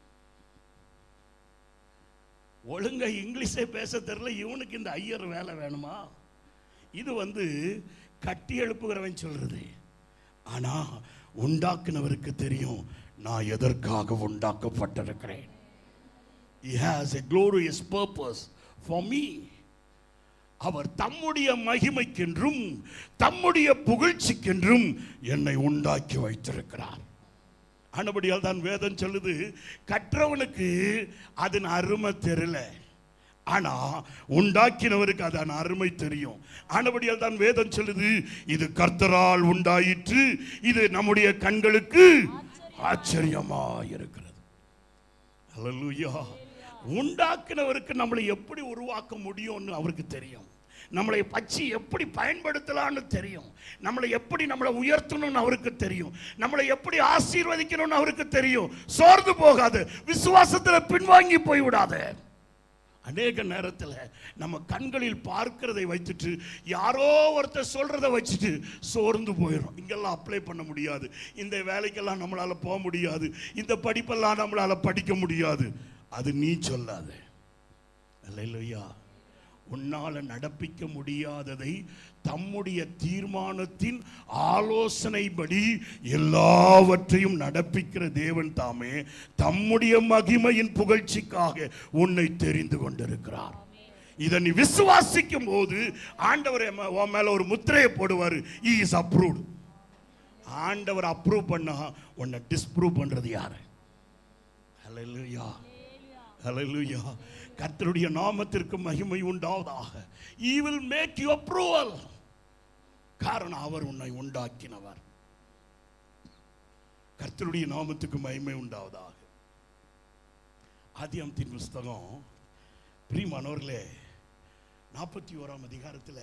ஒழுங்கா இங்கிலீஷே பேச தெரியல இவனுக்கு இந்த ஐயர் வேலை வேணுமா இது வந்து கட்டி எழுப்புகிறவன் சொல்றது ஆனா உண்டாக்குனவருக்கு தெரியும் நான் எதற்காக உண்டாக்கப்பட்டிருக்கிறேன் He has a glorious purpose for me. அவர் தம்முடைய மகிமைக்கென்றும் தம்முடைய புகழ்ச்சிக்கென்றும் என்னை உண்டாக்கி வைத்திருக்கிறார் ஆனபடியால் தான் வேதம் சொல்லுது கற்றவனுக்கு அதன் அருமை தெரியல ஆனா உண்டாக்கினவருக்கு அதன் அருமை தெரியும் ஆனபடியால் தான் வேதம் சொல்லுது இது கர்த்தரால் உண்டாயிற்று இது நம்முடைய கண்களுக்கு ஆச்சரியமா இருக்கிறது அல்லேலூயா உண்டாக்கினவருக்கு நம்மளை எப்படி உருவாக்க முடியும்னு அவருக்கு தெரியும் நம்மளை பச்சி எப்படி பயன்படுத்தலாம்னு தெரியும் நம்மளை எப்படி நம்மளை உயர்த்தணும்னு அவருக்கு தெரியும் நம்மளை எப்படி ஆசீர்வதிக்கணும்னு அவருக்கு தெரியும் சோர்ந்து போகாது விசுவாசத்துல பின்வாங்கி போய் விடாத அநேக நேரத்தில் நம்ம கண்களில் பார்க்கிறதை வைத்துட்டு யாரோ ஒருத்தர் சொல்றதை வச்சுட்டு சோர்ந்து போயிடும் இங்கெல்லாம் அப்ளை பண்ண முடியாது இந்த வேலைக்கெல்லாம் நம்மளால போக முடியாது இந்த படிப்பெல்லாம் நம்மளால படிக்க முடியாது அது நீ சொல்லாத அல்லையா உன்னால நடப்பிக்க முடியாததை தம்முடைய தீர்மானத்தின் ஆலோசனைப்படி எல்லாவற்றையும் நடப்பிக்கிற தேவன் தாமே தம்முடைய மகிமையின் புகழ்ச்சிக்காக உன்னை தெரிந்து கொண்டிருக்கிறார் இதை நீ விசுவாசிக்கும் போது ஆண்டவர் என் மே- உன் மேல ஒரு முத்திரையை போடுவார் இஸ் அப்ரூவ்டு ஆண்டவர் அப்ரூவ் பண்ணா உன்னை டிஸ்ப்ரூவ் பண்றது யாரு ஹalleluya ஹalleluya கர்த்தருடைய நாமத்திற்கு மகிமை உண்டாவதாக he will make you approval காரணம் அவர் உன்னை உண்டாக்கினவர் கர்த்தருடைய நாமத்துக்கு மகிமை உண்டாவதாக ஆதியாமத்தின் புஸ்தகம் பிரியமானவர்களே நாற்பத்தி ஓராம் அதிகாரத்தில்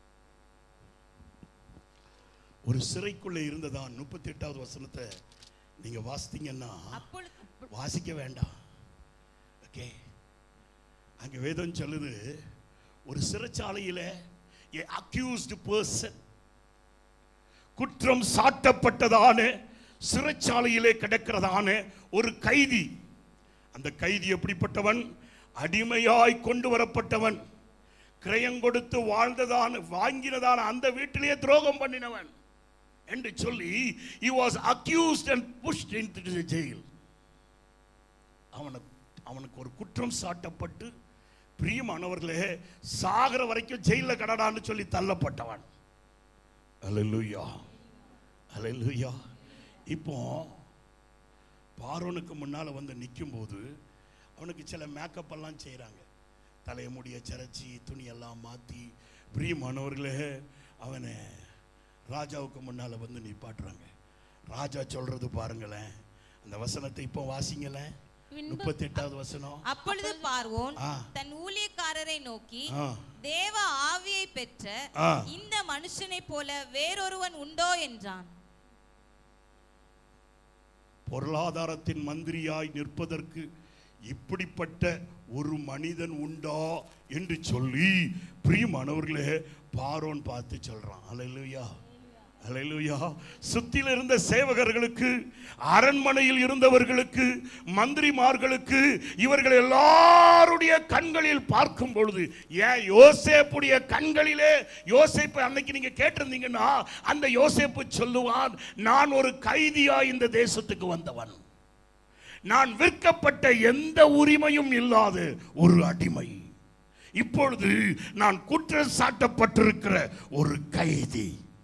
ஒரு சிறைக்குள்ளே இருந்ததான் முப்பத்தி எட்டாவது வசனத்தை நீங்க வாசித்தீங்கன்னா அப்பொழுது வாசிக்க வேண்டாம் ஓகே அங்க வேதம் சொல்லுது ஒரு சிறைச்சாலையில a accused person குற்றம் சாட்டப்பட்டதான சிறைச்சாலையிலே கிடக்கிறதான ஒரு கைதி அந்த கைதி எப்படிப்பட்டவன் அடிமையாய் கொண்டு வரப்பட்டவன் கிரயம் கொடுத்து வாழ்ந்ததான வாங்கினதான அந்த வீட்டிலேயே துரோகம் பண்ணினவன் என்று சொல்லி he was accused and pushed into the jail அவனுக்கு அவனுக்கு ஒரு குற்றம் சாட்டப்பட்டு பிரியமானவர்களே சாகிற வரைக்கும் ஜெயில கடடான்னு சொல்லி தள்ளப்பட்டவன் அல்லேலூயா அல்லேலூயா இப்போ பார்வனுக்கு முன்னால வந்து நிக்கும்போது அவனுக்கு சில மேக்கப் எல்லாம் செய்றாங்க தலையை முடிய சிரைச்சி துணியெல்லாம் மாத்தி பிரியமானவர்களே அவனை ராஜாவுக்கு முன்னால வந்து நிப்பாட்டுறாங்க ராஜா சொல்றது பாருங்களேன் அந்த வசனத்தை இப்போ வாசிங்களேன் பின்பு- முப்பத்தி எட்டாவது வசனம் அப்பொழுது பார்வோன் ஆ. தன் ஊழியக்காரரை நோக்கி ஆ. தேவ ஆவியை பெற்ற ஆ. இந்த மனுஷனைப் போல வேறொருவன் உண்டோ என்றான் பொருளாதாரத்தின் மந்திரியாய் நிற்பதற்கு இப்படிப்பட்ட ஒரு மனிதன் உண்டா என்று சொல்லி பிரியமானவர்களே பாரோன் பார்த்து சொல்றான் அலையிலுயா அலையிலுயா சுத்தில இருந்த சேவகர்களுக்கு அரண்மனையில் இருந்தவர்களுக்கு மந்திரிமார்களுக்கு இவர்கள் எல்லாருடைய கண்களில் பார்க்கும் பொழுது ஏன் யோசேப்புடைய கண்களிலே யோசேப்பு அன்னைக்கு நீங்க கேட்டிருந்தீங்கன்னா அந்த யோசேப்பு சொல்லுவான் நான் ஒரு கைதியா இந்த தேசத்துக்கு வந்தவன் நான் விற்கப்பட்ட எந்த உரிமையும் இல்லாத ஒரு அடிமை இப்பொழுது நான் குற்றம் சாட்டப்பட்டிருக்கிற ஒரு கைதி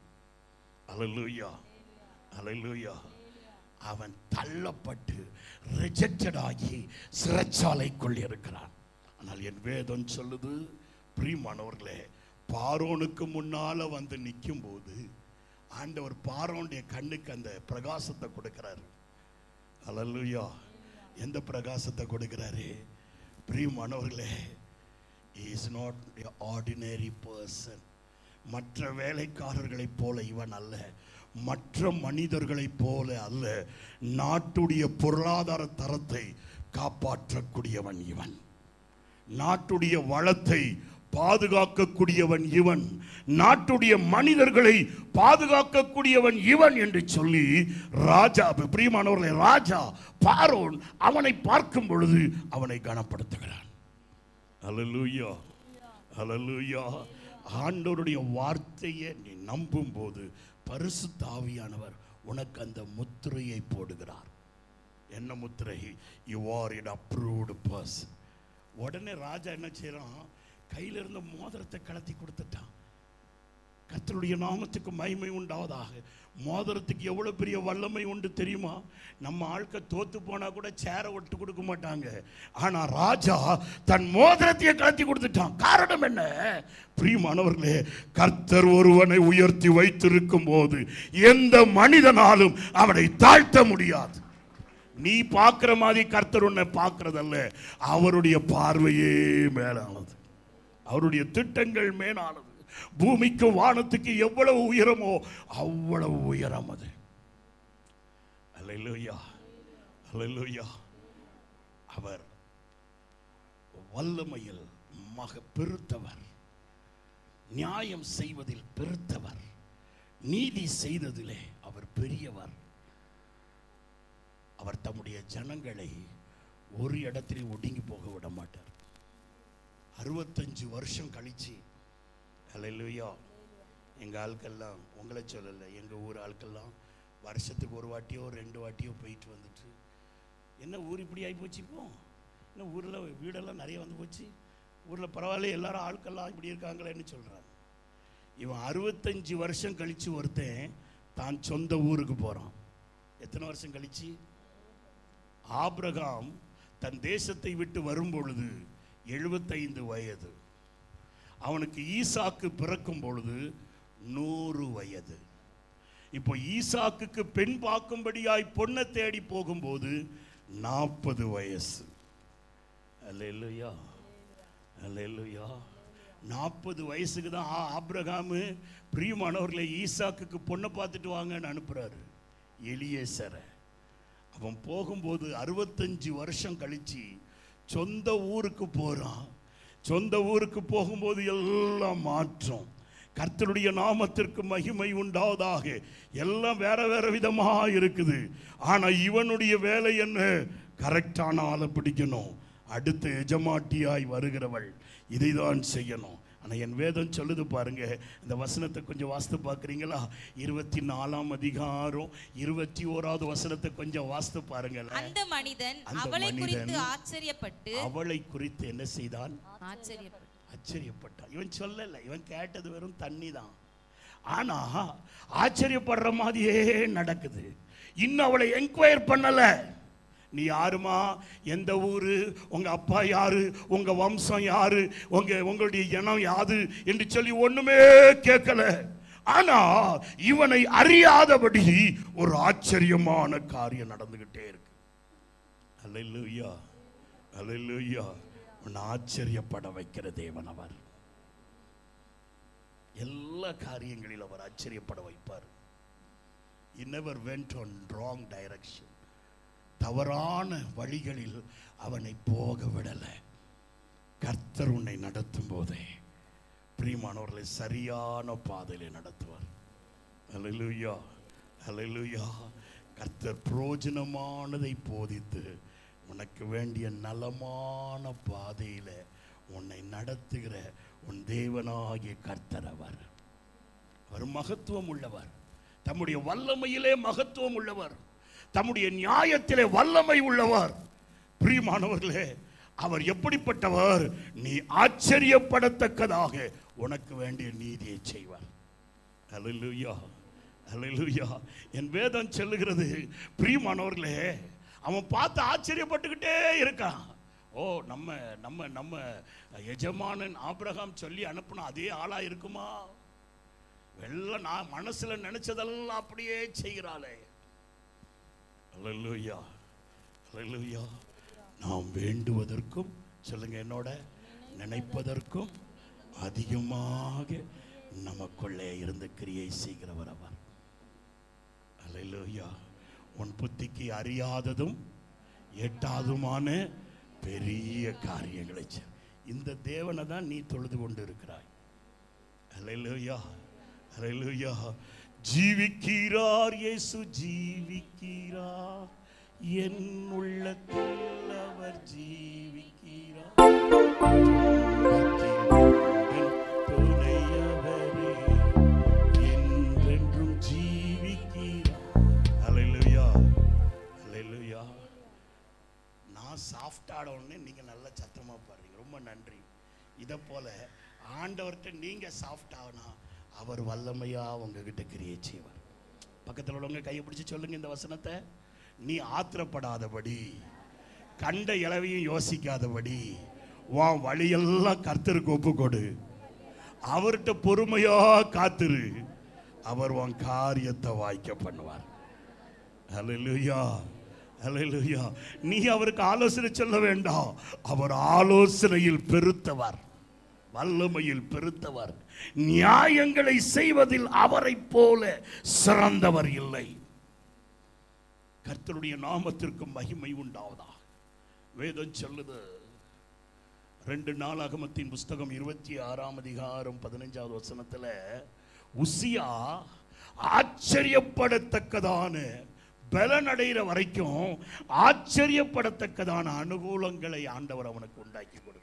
அலலூயா அலலூயா அவன் தள்ளப்பட்டு ரிஜெக்டட் ஆகி சிறைச்சாலைக்குள் இருக்கிறான் ஆனால் என் வேதம் சொல்லுது பிரியமானவர்களே பாரோனுக்கு முன்னால வந்து நிற்கும் போது ஆண்டவர் பாரோனுடைய கண்ணுக்கு அந்த பிரகாசத்தை கொடுக்கிறாரு அல்லேலூயா எந்த பிரகாசத்தை கொடுக்கிறாரு பிரியமானவர்களே இஸ் நாட் ஆர்டினரி பர்சன் மற்ற வேலைக்காரர்களைப் போல இவன் அல்ல மற்ற மனிதர்களைப் போல அல்ல நாட்டுடைய பொருளாதார தரத்தை காப்பாற்றக்கூடியவன் இவன் நாட்டுடைய வளத்தை பாதுகாக்கக்கூடியவன் இவன் நாட்டுடைய மனிதர்களை பாதுகாக்கக்கூடியவன் இவன் என்று சொல்லி ராஜா பிரியமானவர்களை ராஜா பாரோன் அவனை பார்க்கும் பொழுது அவனை கனப்படுத்துகிறான் அல்லேலூயா அல்லேலூயா ஆண்டவருடைய வார்த்தையை நீ நம்பும் போது பரிசு தாவியானவர் உனக்கு அந்த முத்திரையை போடுகிறார் என்ன முத்திரை you are in approved person உடனே ராஜா என்ன செய்றான் கையில இருந்த மோதிரத்தை கலத்தி கொடுத்துட்டான் கர்த்தருடைய நாமத்துக்கு மகிமை உண்டாவதாக மோதிரத்துக்கு எவ்வளவு பெரிய வல்லமை உண்டு தெரியுமா நம்ம ஆட்க தோத்து போனா கூட சேரை ஒட்டு கொடுக்க மாட்டாங்க ஆனா ராஜா தன் மோதிரத்தையே கலத்தி கொடுத்துட்டான் காரணம் என்ன பிரியமானவர்களே கர்த்தர் ஒருவனை உயர்த்தி வைத்திருக்கும் போது எந்த மனிதனாலும் அவனை தாழ்த்த முடியாது நீ பார்க்கிற மாதிரி கர்த்தர் உன்னை பார்க்கறதல்ல அவருடைய பார்வையே மேலானது அவருடைய திட்டங்கள் மேலானது பூமிக்கு வானத்துக்கு எவ்வளவு உயரமோ அவ்வளவு உயரம் அது அல்லேலூயா அல்லேலூயா அவர் வல்லமையில் மக பெருத்தவர் நியாயம் செய்வதில் பெருத்தவர் நீதி செய்ததிலே அவர் பெரியவர் அவர் தம்முடைய ஜனங்களை ஒரு இடத்திலே ஒடுங்கி போக விட மாட்டார் அறுபத்தஞ்சு வருஷம் கழிச்சு அல்லேலூயா எங்கள் ஆட்கள்லாம் உங்களை சொல்லலை எங்கள் ஊர் ஆட்கள்லாம் வருஷத்துக்கு ஒரு வாட்டியோ ரெண்டு வாட்டியோ போயிட்டு வந்துட்டு என்ன ஊர் இப்படி ஆகி போச்சு இப்போ என்ன ஊரில் வீடெல்லாம் நிறைய வந்து போச்சு ஊரில் பரவாயில்ல எல்லாரும் ஆட்கள்லாம் இப்படி இருக்காங்களேன்னு சொல்கிறாங்க இவன் அறுபத்தஞ்சு வருஷம் கழிச்சு ஒருத்தன் தான் சொந்த ஊருக்கு போகிறான் எத்தனை வருஷம் கழிச்சு ஆபிரகாம் தன் தேசத்தை விட்டு வரும் பொழுது எழுபத்தைந்து வயது அவனுக்கு ஈசாக்கு பிறக்கும் பொழுது நூறு வயது இப்போ ஈசாக்குக்கு பெண் பார்க்கும்படியாய் பொண்ணை தேடி போகும்போது நாற்பது வயசு அல்லேலூயா அல்லேலூயா நாற்பது வயசுக்கு தான் ஆ- ஆபிரகாமு பிரியமானவர்களை ஈசாக்குக்கு பொண்ணை பார்த்துட்டு வாங்கன்னு அனுப்புறாரு எலியேசரை அவன் போகும்போது அறுபத்தஞ்சு வருஷம் கழிச்சு சொந்த ஊருக்கு போறான் சொந்த ஊருக்கு போகும்போது எல்லாம் மாற்றம் கர்த்தருடைய நாமத்திற்கு மகிமை உண்டாவதாக எல்லாம் வேற வேற விதமா இருக்குது ஆனா இவனுடைய வேலை என்ன கரெக்டான ஆளை பிடிக்கணும் அடுத்த எஜமாட்டியாய் வருகிறவள் இதைதான் செய்யணும் ஆனா என் வேதம் சொல்லுது பாருங்க இந்த வசனத்தை கொஞ்சம் வாஸ்து பார்க்குறீங்களா இருபத்தி நாலாம் அதிகாரம் இருபத்தி ஓராவது வசனத்தை கொஞ்சம் வாஸ்து பாருங்களேன் அந்த மனிதன் அந்த அவளை குறித்து மனிதன் ஆச்சரியப்பட்டு அவளை குறித்து என்ன செய்தான் ஆச்சரியப்பட்டு ஆச்சரியப்பட்டான் இவன் சொல்லல இவன் கேட்டது வெறும் தண்ணி தான் ஆனா ஆச்சரியப்படுற மாதிரியே நடக்குது இன்னும் அவளை என்கொயர் பண்ணல நீ யாருமா எந்த ஊரு உங்க அப்பா யாரு உங்க வம்சம் யாரு உங்க உங்களுடைய இனம் யாது என்று சொல்லி ஒண்ணுமே கேட்கல ஆனா இவனை அறியாதபடி ஒரு ஆச்சரியமான காரியம் நடந்துகிட்டே இருக்கு அல்லேலூயா அல்லேலூயா உன்னை ஆச்சரியப்பட வைக்கிற தேவன் அவர் எல்லா காரியங்களில் அவர் ஆச்சரியப்பட வைப்பார் he never went on wrong direction தவறான வழிகளில் அவனை போக விடலை கர்த்தர் உன்னை நடத்தும் போதே பிரியமானவர்களை சரியான பாதையிலே நடத்துவார் ஹalleluya ஹalleluya கர்த்தர் பிரயோஜனமானதை போதித்து உனக்கு வேண்டிய நலமான பாதையில உன்னை நடத்துகிற உன் தேவனாகிய கர்த்தர் அவர் அவர் மகத்துவம் உள்ளவர் தம்முடைய வல்லமையிலே மகத்துவம் உள்ளவர் தம்முடைய நியாயத்திலே வல்லமை உள்ளவர் பிரியமானவர்களே அவர் எப்படிப்பட்டவர் நீ ஆச்சரியப்படத்தக்கதாக உனக்கு வேண்டிய நீதியை செய்வார் அல்லேலூயா அல்லேலூயா என் வேதம் சொல்லுகிறது பிரியமானவர்களே அவன் பார்த்து ஆச்சரியப்பட்டுக்கிட்டே இருக்கான் ஓ நம்ம நம்ம நம்ம எஜமானன் ஆபிரகாம் சொல்லி அனுப்புன அதே ஆளா இருக்குமா வெள்ள நான் மனசுல நினைச்சதெல்லாம் அப்படியே செய்கிறாளே அல்லேலூயா அல்லேலூயா நாம் வேண்டுவதற்கும் சொல்லுங்க என்னோட நினைப்பதற்கும் அதிகமாக நமக்குள்ளே இருந்து கிரியை செய்கிறவர் அவர் அல்லேலூயா உன் புத்திக்கு அறியாததும் எட்டாதுமான பெரிய காரியங்களை செய். இந்த தேவனை தான் நீ தொழுது கொண்டு இருக்கிறாய் அல்லேலூயா அல்லேலூயா ஜீவிக்கிறார் இயேசு ஜீவிக்கிறார் என் உள்ளத்தில் அவர் ஜீவிக்கிறார் என் துணையவரே என்றென்றும் ஜீவிக்கிறார் அல்லேலூயா அல்லேலூயா நான் சாஃப்ட் ஆட உடனே நீங்க நல்ல சத்தமா பாடுறீங்க ரொம்ப நன்றி இதை போல ஆண்டவர்கிட்ட நீங்க சாஃப்ட் ஆகனா அவர் வல்லமையா உங்ககிட்ட கிரியை செய்வார் பக்கத்தில் உள்ளவங்க கையை பிடிச்சு சொல்லுங்க இந்த வசனத்தை நீ ஆத்திரப்படாதபடி கண்ட இளவையும் யோசிக்காதபடி உன் வழியெல்லாம் கர்த்தருக்கு ஒப்பு கொடு அவர்கிட்ட பொறுமையா காத்துரு அவர் உன் காரியத்தை வாய்க்க பண்ணுவார் ஹalleluya ஹalleluya நீ அவருக்கு ஆலோசனை சொல்ல வேண்டாம் அவர் ஆலோசனையில் பெருத்தவர் வல்லமையில் பெருத்தவர் நியாயங்களை செய்வதில் அவரைப் போல சிறந்தவர் இல்லை கர்த்தருடைய நாமத்திற்கு மகிமை உண்டாவதா வேதம் சொல்லுது ரெண்டு நாளாகமத்தின் புஸ்தகம் இருபத்தி ஆறாம் அதிகாரம் பதினஞ்சாவது வசனத்துல உசியா ஆச்சரியப்படத்தக்கதான பலன் அடைகிற வரைக்கும் ஆச்சரியப்படத்தக்கதான அனுகூலங்களை ஆண்டவர் அவனுக்கு உண்டாக்கி கொடுத்தார்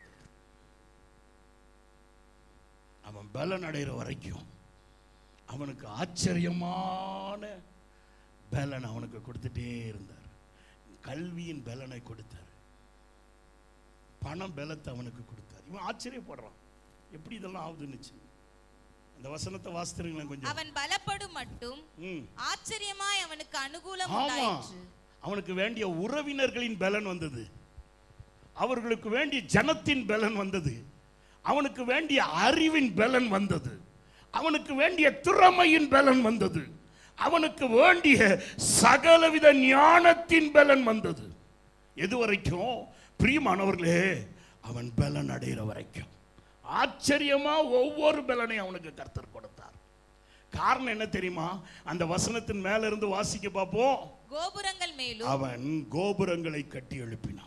அவன் பலன் அடைகிற வரைக்கும் அவனுக்கு ஆச்சரியமான பலன் அவனுக்கு கொடுத்துட்டே இருந்தார் கல்வியின் பலனை கொடுத்தார் பணம் பலத்தை அவனுக்கு கொடுத்தார் இவன் ஆச்சரியப்படுறான் எப்படி இதெல்லாம் ஆகுதுன்னுச்சு அந்த வசனத்தை வாசித்துருங்களேன் கொஞ்சம் அவன் பலப்படும் மட்டும் ம் ஆச்சரியமாய் அவனுக்கு அனுகூலம் ஆமா உண்டாயிற்று அவனுக்கு வேண்டிய உறவினர்களின் பலன் வந்தது அவர்களுக்கு வேண்டிய ஜனத்தின் பலன் வந்தது அவனுக்கு வேண்டிய அறிவின் பலன் வந்தது அவனுக்கு வேண்டிய திறமையின் பலன் வந்தது அவனுக்கு வேண்டிய சகலவித ஞானத்தின் பலன் வந்தது எது வரைக்கும் பிரியமானவர்களே அவன் பலன் அடைகிற வரைக்கும் ஆச்சரியமா ஒவ்வொரு பலனையும் அவனுக்கு கர்த்தர் கொடுத்தார் காரணம் என்ன தெரியுமா அந்த வசனத்தின் மேல இருந்து வாசிக்க பார்ப்போம் கோபுரங்கள் மேலும் அவன் கோபுரங்களை கட்டி எழுப்பினான்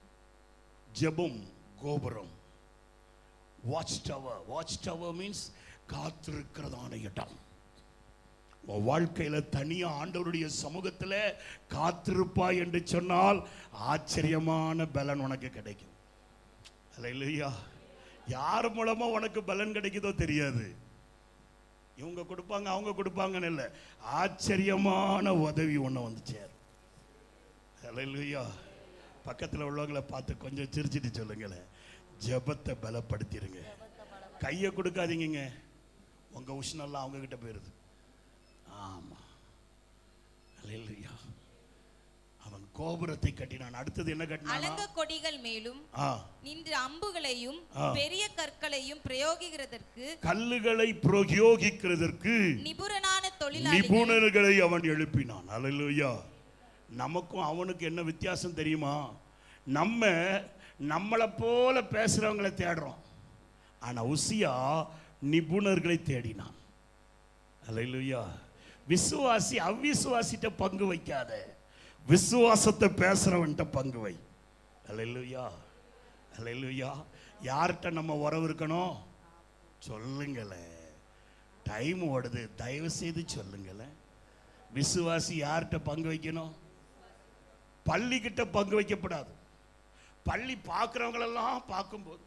ஜெபம் கோபுரம் watch tower watch tower means காத்திருக்கிறதான இடம் உன் வாழ்க்கையில தனியா ஆண்டவருடைய சமூகத்துல காத்திருப்பாய் என்று சொன்னால் ஆச்சரியமான பலன் உனக்கு கிடைக்கும் இல்லையா யார் மூலமா உனக்கு பலன் கிடைக்குதோ தெரியாது இவங்க கொடுப்பாங்க அவங்க கொடுப்பாங்கன்னு இல்லை ஆச்சரியமான உதவி ஒன்று வந்து சேரும் ஹalleluya பக்கத்தில் உள்ளவங்களை பார்த்து கொஞ்சம் சிரிச்சிட்டு சொல்லுங்களேன் ஜெபத்தை பலப்படுத்திடுங்க கையை கொடுக்காதீங்க உங்க உஷ்ணம்லாம் அவங்க கிட்ட போயிருது ஆமா ஹalleluya அவன் கோபுரத்தை கட்டினான் அடுத்தது என்ன கட்டினான் அலங்க கொடிகள் மேலும் ஆ நின்று அம்புகளையும் ஆ. பெரிய கற்களையும் பிரயோகிக்கிறதற்கு கல்லுகளை பிரயோகிக்கிறதற்கு நிபுணனான தொழிலாளிகள் நிபுணர்களை அவன் எழுப்பினான் அல்லேலூயா நமக்கும் அவனுக்கு என்ன வித்தியாசம் தெரியுமா நம்ம நம்மளை போல பேசுறவங்களை தேடுறோம் ஆனா உசியா நிபுணர்களை தேடினான் அல்லேலூயா விசுவாசி அவ்விசுவாசிட்ட பங்கு வைக்காத விசுவாசத்தை பேசுறவன்ட்ட பங்கு வை அல்லேலூயா அல்லேலூயா யார்கிட்ட நம்ம உறவு இருக்கணும் சொல்லுங்களேன் டைம் ஓடுது தயவு செய்து சொல்லுங்களேன் விசுவாசி யார்கிட்ட பங்கு வைக்கணும் பள்ளிக்கிட்ட பங்கு வைக்கப்படாது பள்ளி பார்க்குறவங்களெல்லாம் பார்க்கும்போது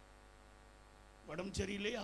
உடம்பு சரியில்லையா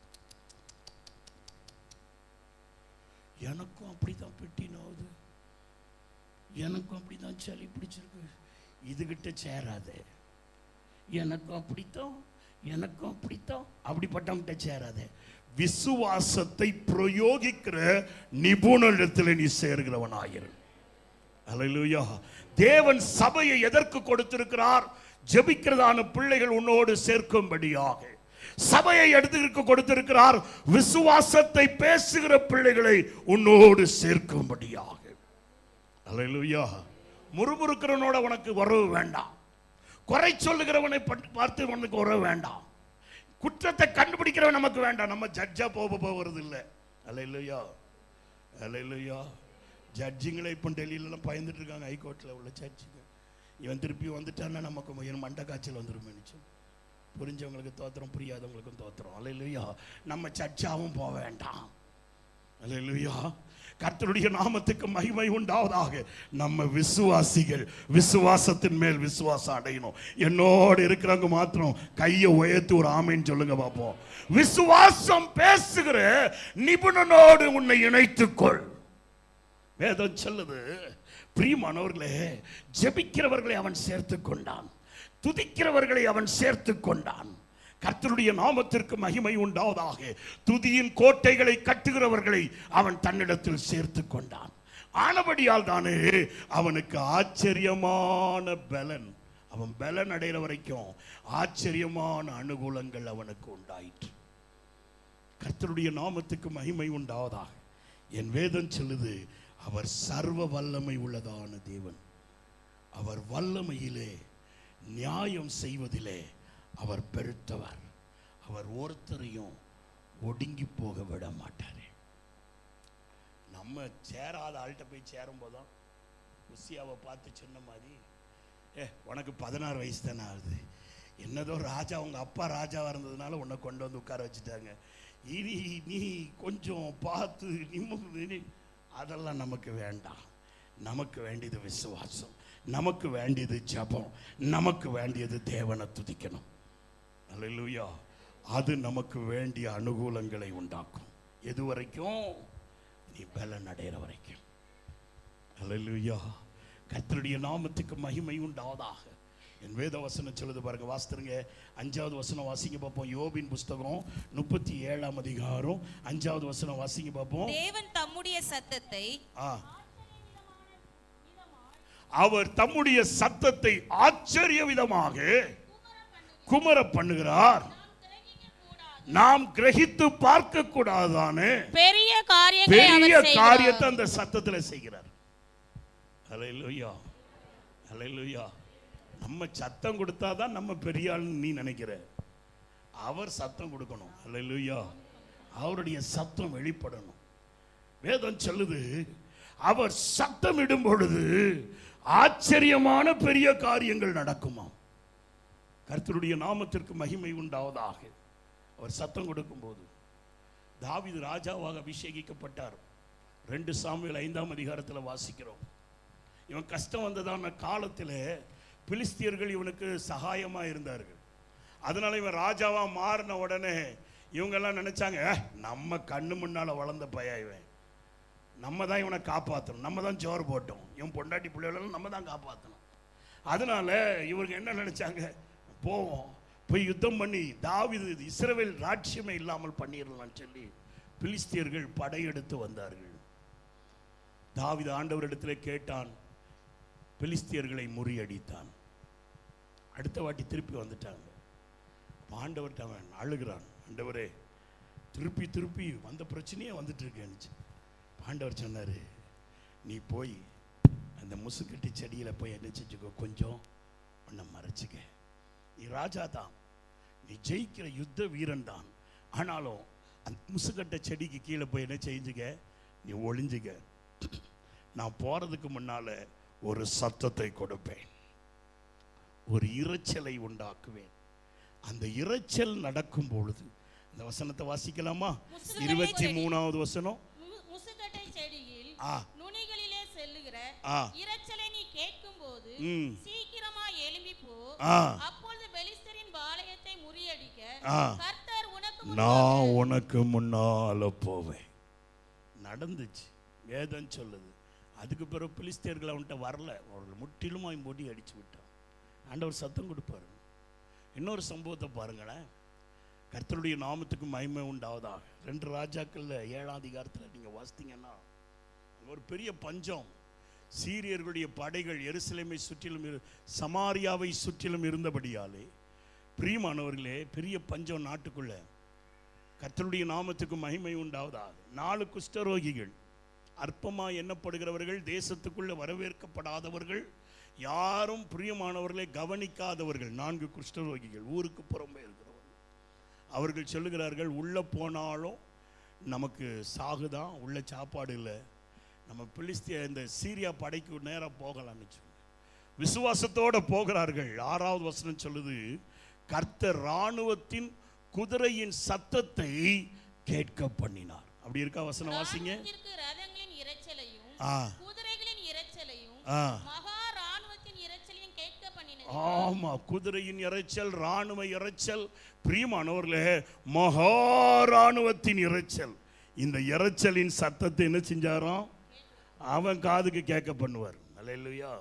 எனக்கும் அப்படிதான் பெட்டி நோவுது எனக்கும் அப்படிதான் சளி பிடிச்சிருக்கு இதுகிட்ட சேராதே எனக்கும் அப்படித்தான் எனக்கும் அப்படித்தான் அப்படிப்பட்டவன்கிட்ட சேராதே விசுவாசத்தை பிரயோகிக்கிற நிபுணரிடத்தில் நீ சேர்கிறவனாயிரு அல்லேலூயா தேவன் சபையை எதற்கு கொடுத்திருக்கிறார் ஜெபிக்கிறதான பிள்ளைகள் உன்னோடு சேர்க்கும்படியாக சபையை எடுத்து கொடுத்திருக்கிறார் விசுவாசத்தை பேசுகிற பிள்ளைகளை உன்னோடு சேர்க்கும்படியாக அல்லேலூயா முறுமுறுக்கிறவனோட உனக்கு உறவு வேண்டாம் குறை சொல்லுகிறவனை பட்டு- பார்த்து உனக்கு உறவு வேண்டாம் குற்றத்தை கண்டுபிடிக்கிறவன் நமக்கு வேண்டாம் நம்ம ஜட்ஜா போக போகிறது இல்லை அல்லையா அல்லையா ஜட்ஜிங்களே இப்போ டெல்லியிலலாம் பயந்துட்டு இருக்காங்க ஹைகோர்ட்டில் உள்ள ஜட்ஜுங்க இவன் திருப்பி வந்துட்டான்னா நமக்கு என் மண்டை காய்ச்சல் வந்துடும் நினைச்சோம் புரிஞ்சவங்களுக்கு தோத்திரம் புரியாதவங்களுக்கும் தோத்திரம் அல்லையா நம்ம சர்ச்சாவும் போக வேண்டாம் அல்லேலூயா கர்த்தருடைய நாமத்துக்கு மகிமை உண்டாவதாக நம்ம விசுவாசிகள் விசுவாசத்தின் மேல் விசுவாசம் அடையணும் என்னோடு இருக்கிறவங்க மாத்திரம் கையை உயர்த்தி ஒரு ஆமைன்னு சொல்லுங்க பார்ப்போம் விசுவாசம் பேசுகிற நிபுணனோடு உன்னை இணைத்துக்கொள் வேதம் சொல்லுது பிரியமானவர்களே ஜெபிக்கிறவர்களை அவன் சேர்த்து கொண்டான் துதிக்கிறவர்களை அவன் சேர்த்து கொண்டான் கர்த்தருடைய நாமத்திற்கு மகிமை உண்டாவதாக துதியின் கோட்டைகளை கட்டுகிறவர்களை அவன் தன்னிடத்தில் சேர்த்து கொண்டான் ஆனபடியால் தானே அவனுக்கு ஆச்சரியமான பலன் அவன் பலன் அடைகிற வரைக்கும் ஆச்சரியமான அனுகூலங்கள் அவனுக்கு உண்டாயிற்று கர்த்தருடைய நாமத்துக்கு மகிமை உண்டாவதாக என் வேதம் சொல்லுது அவர் சர்வ வல்லமை உள்ளதான தேவன் அவர் வல்லமையிலே நியாயம் செய்வதிலே அவர் பெருத்தவர் அவர் ஒருத்தரையும் ஒடுங்கி போக விட மாட்டாரு நம்ம சேராத ஆள்கிட்ட போய் சேரும் போதும் உசியாவை பார்த்து சொன்ன மாதிரி ஏ உனக்கு பதினாறு வயசு தானே ஆகுது என்னதோ ராஜா உங்க அப்பா ராஜாவா இருந்ததுனால உன்னை கொண்டு வந்து உட்கார வச்சுட்டாங்க இனி நீ கொஞ்சம் பார்த்து நிம்மதி நீ- அதெல்லாம் நமக்கு வேண்டாம் நமக்கு வேண்டியது விசுவாசம் நமக்கு வேண்டியது ஜெபம் நமக்கு வேண்டியது தேவனை துதிக்கணும் அல்லேலூயா அது நமக்கு வேண்டிய அனுகூலங்களை உண்டாக்கும் எது வரைக்கும் நீ பலன் அடைகிற வரைக்கும் அல்லேலூயா கர்த்தருடைய நாமத்துக்கு மகிமை உண்டாவதாக என் வேத வசனம் சொல்லுது பாருங்க வாசித்துருங்க அஞ்சாவது வசனம் வாசிங்க பார்ப்போம் யோபின் புஸ்தகம் முப்பத்தி ஏழாம் அதிகாரம் அஞ்சாவது வசனம் வாசிங்க பார்ப்போம் தேவன் தம்முடைய சத்தத்தை ஆ. அவர் தம்முடைய சத்தத்தை ஆச்சரிய விதமாக குமர பண்ணுகிறார் நாம் கிரகித்து பார்க்க கூடாதானே பெரிய காரியங்களை பெரிய அவர் காரியத்தை செய்கிறார் அந்த சத்தத்துல செய்கிறார் ஹalleluya ஹalleluya நம்ம சத்தம் கொடுத்தாதான் நம்ம பெரிய ஆள்னு நீ நினைக்கிற அவர் சத்தம் கொடுக்கணும் ஹalleluya அவருடைய சத்தம் வெளிப்படணும் வேதம் சொல்லுது அவர் சத்தமிடும் பொழுது ஆச்சரியமான பெரிய காரியங்கள் நடக்குமாம் கர்த்தருடைய நாமத்திற்கு மகிமை உண்டாவதாக அவர் சத்தம் கொடுக்கும்போது தாவீது ராஜாவாக அபிஷேகிக்கப்பட்டார் ரெண்டு சாமுவேல் ஐந்தாம் அதிகாரத்தில் வாசிக்கிறோம் இவன் கஷ்டம் வந்ததான காலத்தில் பிலிஸ்தியர்கள் இவனுக்கு சகாயமா இருந்தார்கள் அதனால இவன் ராஜாவா மாறின உடனே இவங்கெல்லாம் நினைச்சாங்க "ஏ, நம்ம கண்ணு முன்னால வளர்ந்த பையன் இவன் நம்ம தான் இவனை காப்பாற்றணும் நம்ம தான் ஜோர் போட்டோம் இவன் பொண்டாட்டி பிள்ளைகளெல்லாம் நம்ம தான் காப்பாற்றணும் அதனால இவங்க என்ன நினைச்சாங்க போவோம் போய் யுத்தம் பண்ணி தாவீது இஸ்ரவேல் ராட்சியமே இல்லாமல் பண்ணிடலாம்னு சொல்லி பிலிஸ்தியர்கள் படையெடுத்து வந்தார்கள் தாவீது ஆண்டவரிடத்தில் கேட்டான் பிலிஸ்தியர்களை முறியடித்தான் அடுத்த வாட்டி திருப்பி வந்துட்டாங்க அப்ப ஆண்டவர்கிட்ட அவன் அழுகிறான் ஆண்டவரே திருப்பி திருப்பி வந்த பிரச்சனையே வந்துட்டு இருக்கேன்னு ஆண்டவர் சொன்னாரு நீ போய் அந்த முசுக்கட்டி செடியில போய் என்ன செஞ்சுக்கோ கொஞ்சம் உன்னை மறைச்சுக்க நீ ராஜா தான் நீ ஜெயிக்கிற யுத்த வீரன் தான் ஆனாலும் அந்த முசுக்கட்ட செடிக்கு கீழே போய் என்ன செஞ்சுக்க நீ ஒளிஞ்சுக்க நான் போறதுக்கு முன்னால ஒரு சத்தத்தை கொடுப்பேன் ஒரு இரைச்சலை உண்டாக்குவேன் அந்த இரைச்சல் நடக்கும் பொழுது இந்த வசனத்தை வாசிக்கலாமா முசுக்கட்டை இருபத்தி செடி. மூணாவது வசனம் மு- முசுக்கட்டை செடியில் ஆ நுனிகளிலே செல்லுகிற ஆ இரைச்சலை நீ கேட்கும்போது ம் சீக்கிரமா எழும்பி போ ஆ அப்பொழுது பெலிஸ்தரின் பாளையத்தை முறியடிக்க ஆ. கர்த்தர் உனக்கு நான் உனக்கு முன்னால போவேன் நடந்துச்சு வேதம் சொல்லுது அதுக்கு பிறகு பிலிஸ்தியர்கள் அவன்கிட்ட வரல அவர்கள் முற்றிலும் அவன் பொடி அடிச்சு விட்டான் ஆண்டவர் சத்தம் கொடுப்பாரு இன்னொரு சம்பவத்தை பாருங்களேன் கர்த்தருடைய நாமத்துக்கு மகிமை உண்டாவதாக ரெண்டு ராஜாக்கள்ல ஏழாம் அதிகாரத்தில் நீங்கள் வாசித்தீங்கன்னா அங்க ஒரு பெரிய பஞ்சம் சீரியர்களுடைய படைகள் எருசலேமை சுற்றிலும் இரு- சமாரியாவை சுற்றிலும் இருந்தபடியாலே பிரியமானவர்களே பெரிய பஞ்சம் நாட்டுக்குள்ள கர்த்தருடைய நாமத்துக்கு மகிமை உண்டாவதாக நாலு குஷ்டரோகிகள் அற்பமாக எண்ணப்படுகிறவர்கள் தேசத்துக்குள்ள வரவேற்கப்படாதவர்கள் யாரும் பிரியமானவர்களை கவனிக்காதவர்கள் நான்கு குஷ்டரோகிகள் ஊருக்கு புறம்பே இருக்கிறவர்கள் அவர்கள் சொல்லுகிறார்கள் உள்ள போனாலும் நமக்கு சாகுதான் உள்ள சாப்பாடு இல்லை நம்ம பிலிஸ்திய இந்த சீரியா படைக்கு நேராக போகலாம்னு சொல்லி விசுவாசத்தோட போகிறார்கள் ஆறாவது வசனம் சொல்லுது கர்த்தர் இராணுவத்தின் குதிரையின் சத்தத்தை கேட்க பண்ணினார் அப்படி இருக்கா வசனம் வாசிங்க ராணுவத்திற்கு ரதங்களின் இரைச்சலையும் ஆ குதிரைகளின் இரைச்சலையும் ஆ மகா ராணுவத்தின் இரைச்சலையும் கேட்க பண்ணினது ஆமா குதிரையின் இரைச்சல் ராணுவ இரைச்சல் பிரியமானவர்களே மகா ராணுவத்தின் இரைச்சல் இந்த இரைச்சலின் சத்தத்தை என்ன செஞ்சாராம் அவன் காதுக்கு கேட்க பண்ணுவார் அல்லையா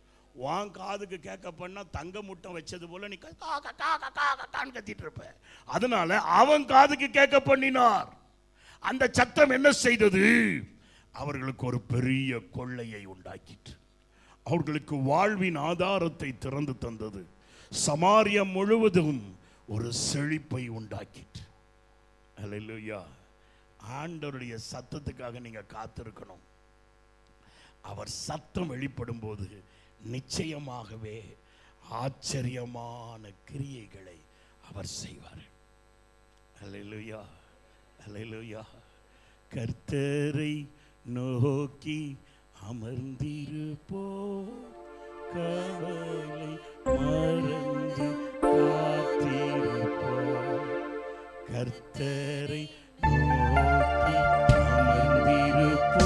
உன் காதுக்கு கேட்க பண்ணா தங்க முட்டம் வச்சது போல நீ கா கா கா கா கா கா கான்னு கத்திட்டு இருப்ப அதனால அவன் காதுக்கு கேட்க பண்ணினார் அந்த சத்தம் என்ன செய்தது அவர்களுக்கு ஒரு பெரிய கொள்ளையை உண்டாக்கிற்று அவர்களுக்கு வாழ்வின் ஆதாரத்தை திறந்து தந்தது சமாரியம் முழுவதும் ஒரு செழிப்பை உண்டாக்கிற்று அல்லேலூயா ஆண்டவருடைய சத்தத்துக்காக நீங்க காத்திருக்கணும் அவர் சத்தம் வெளிப்படும் போது நிச்சயமாகவே ஆச்சரியமான கிரியைகளை அவர் செய்வார் ஹalleluya ஹalleluya கர்த்தரை நோக்கி அமர்ந்திருப்போ கவலை மறந்து காத்திருப்போ கர்த்தரை நோக்கி அமர்ந்திருப்போ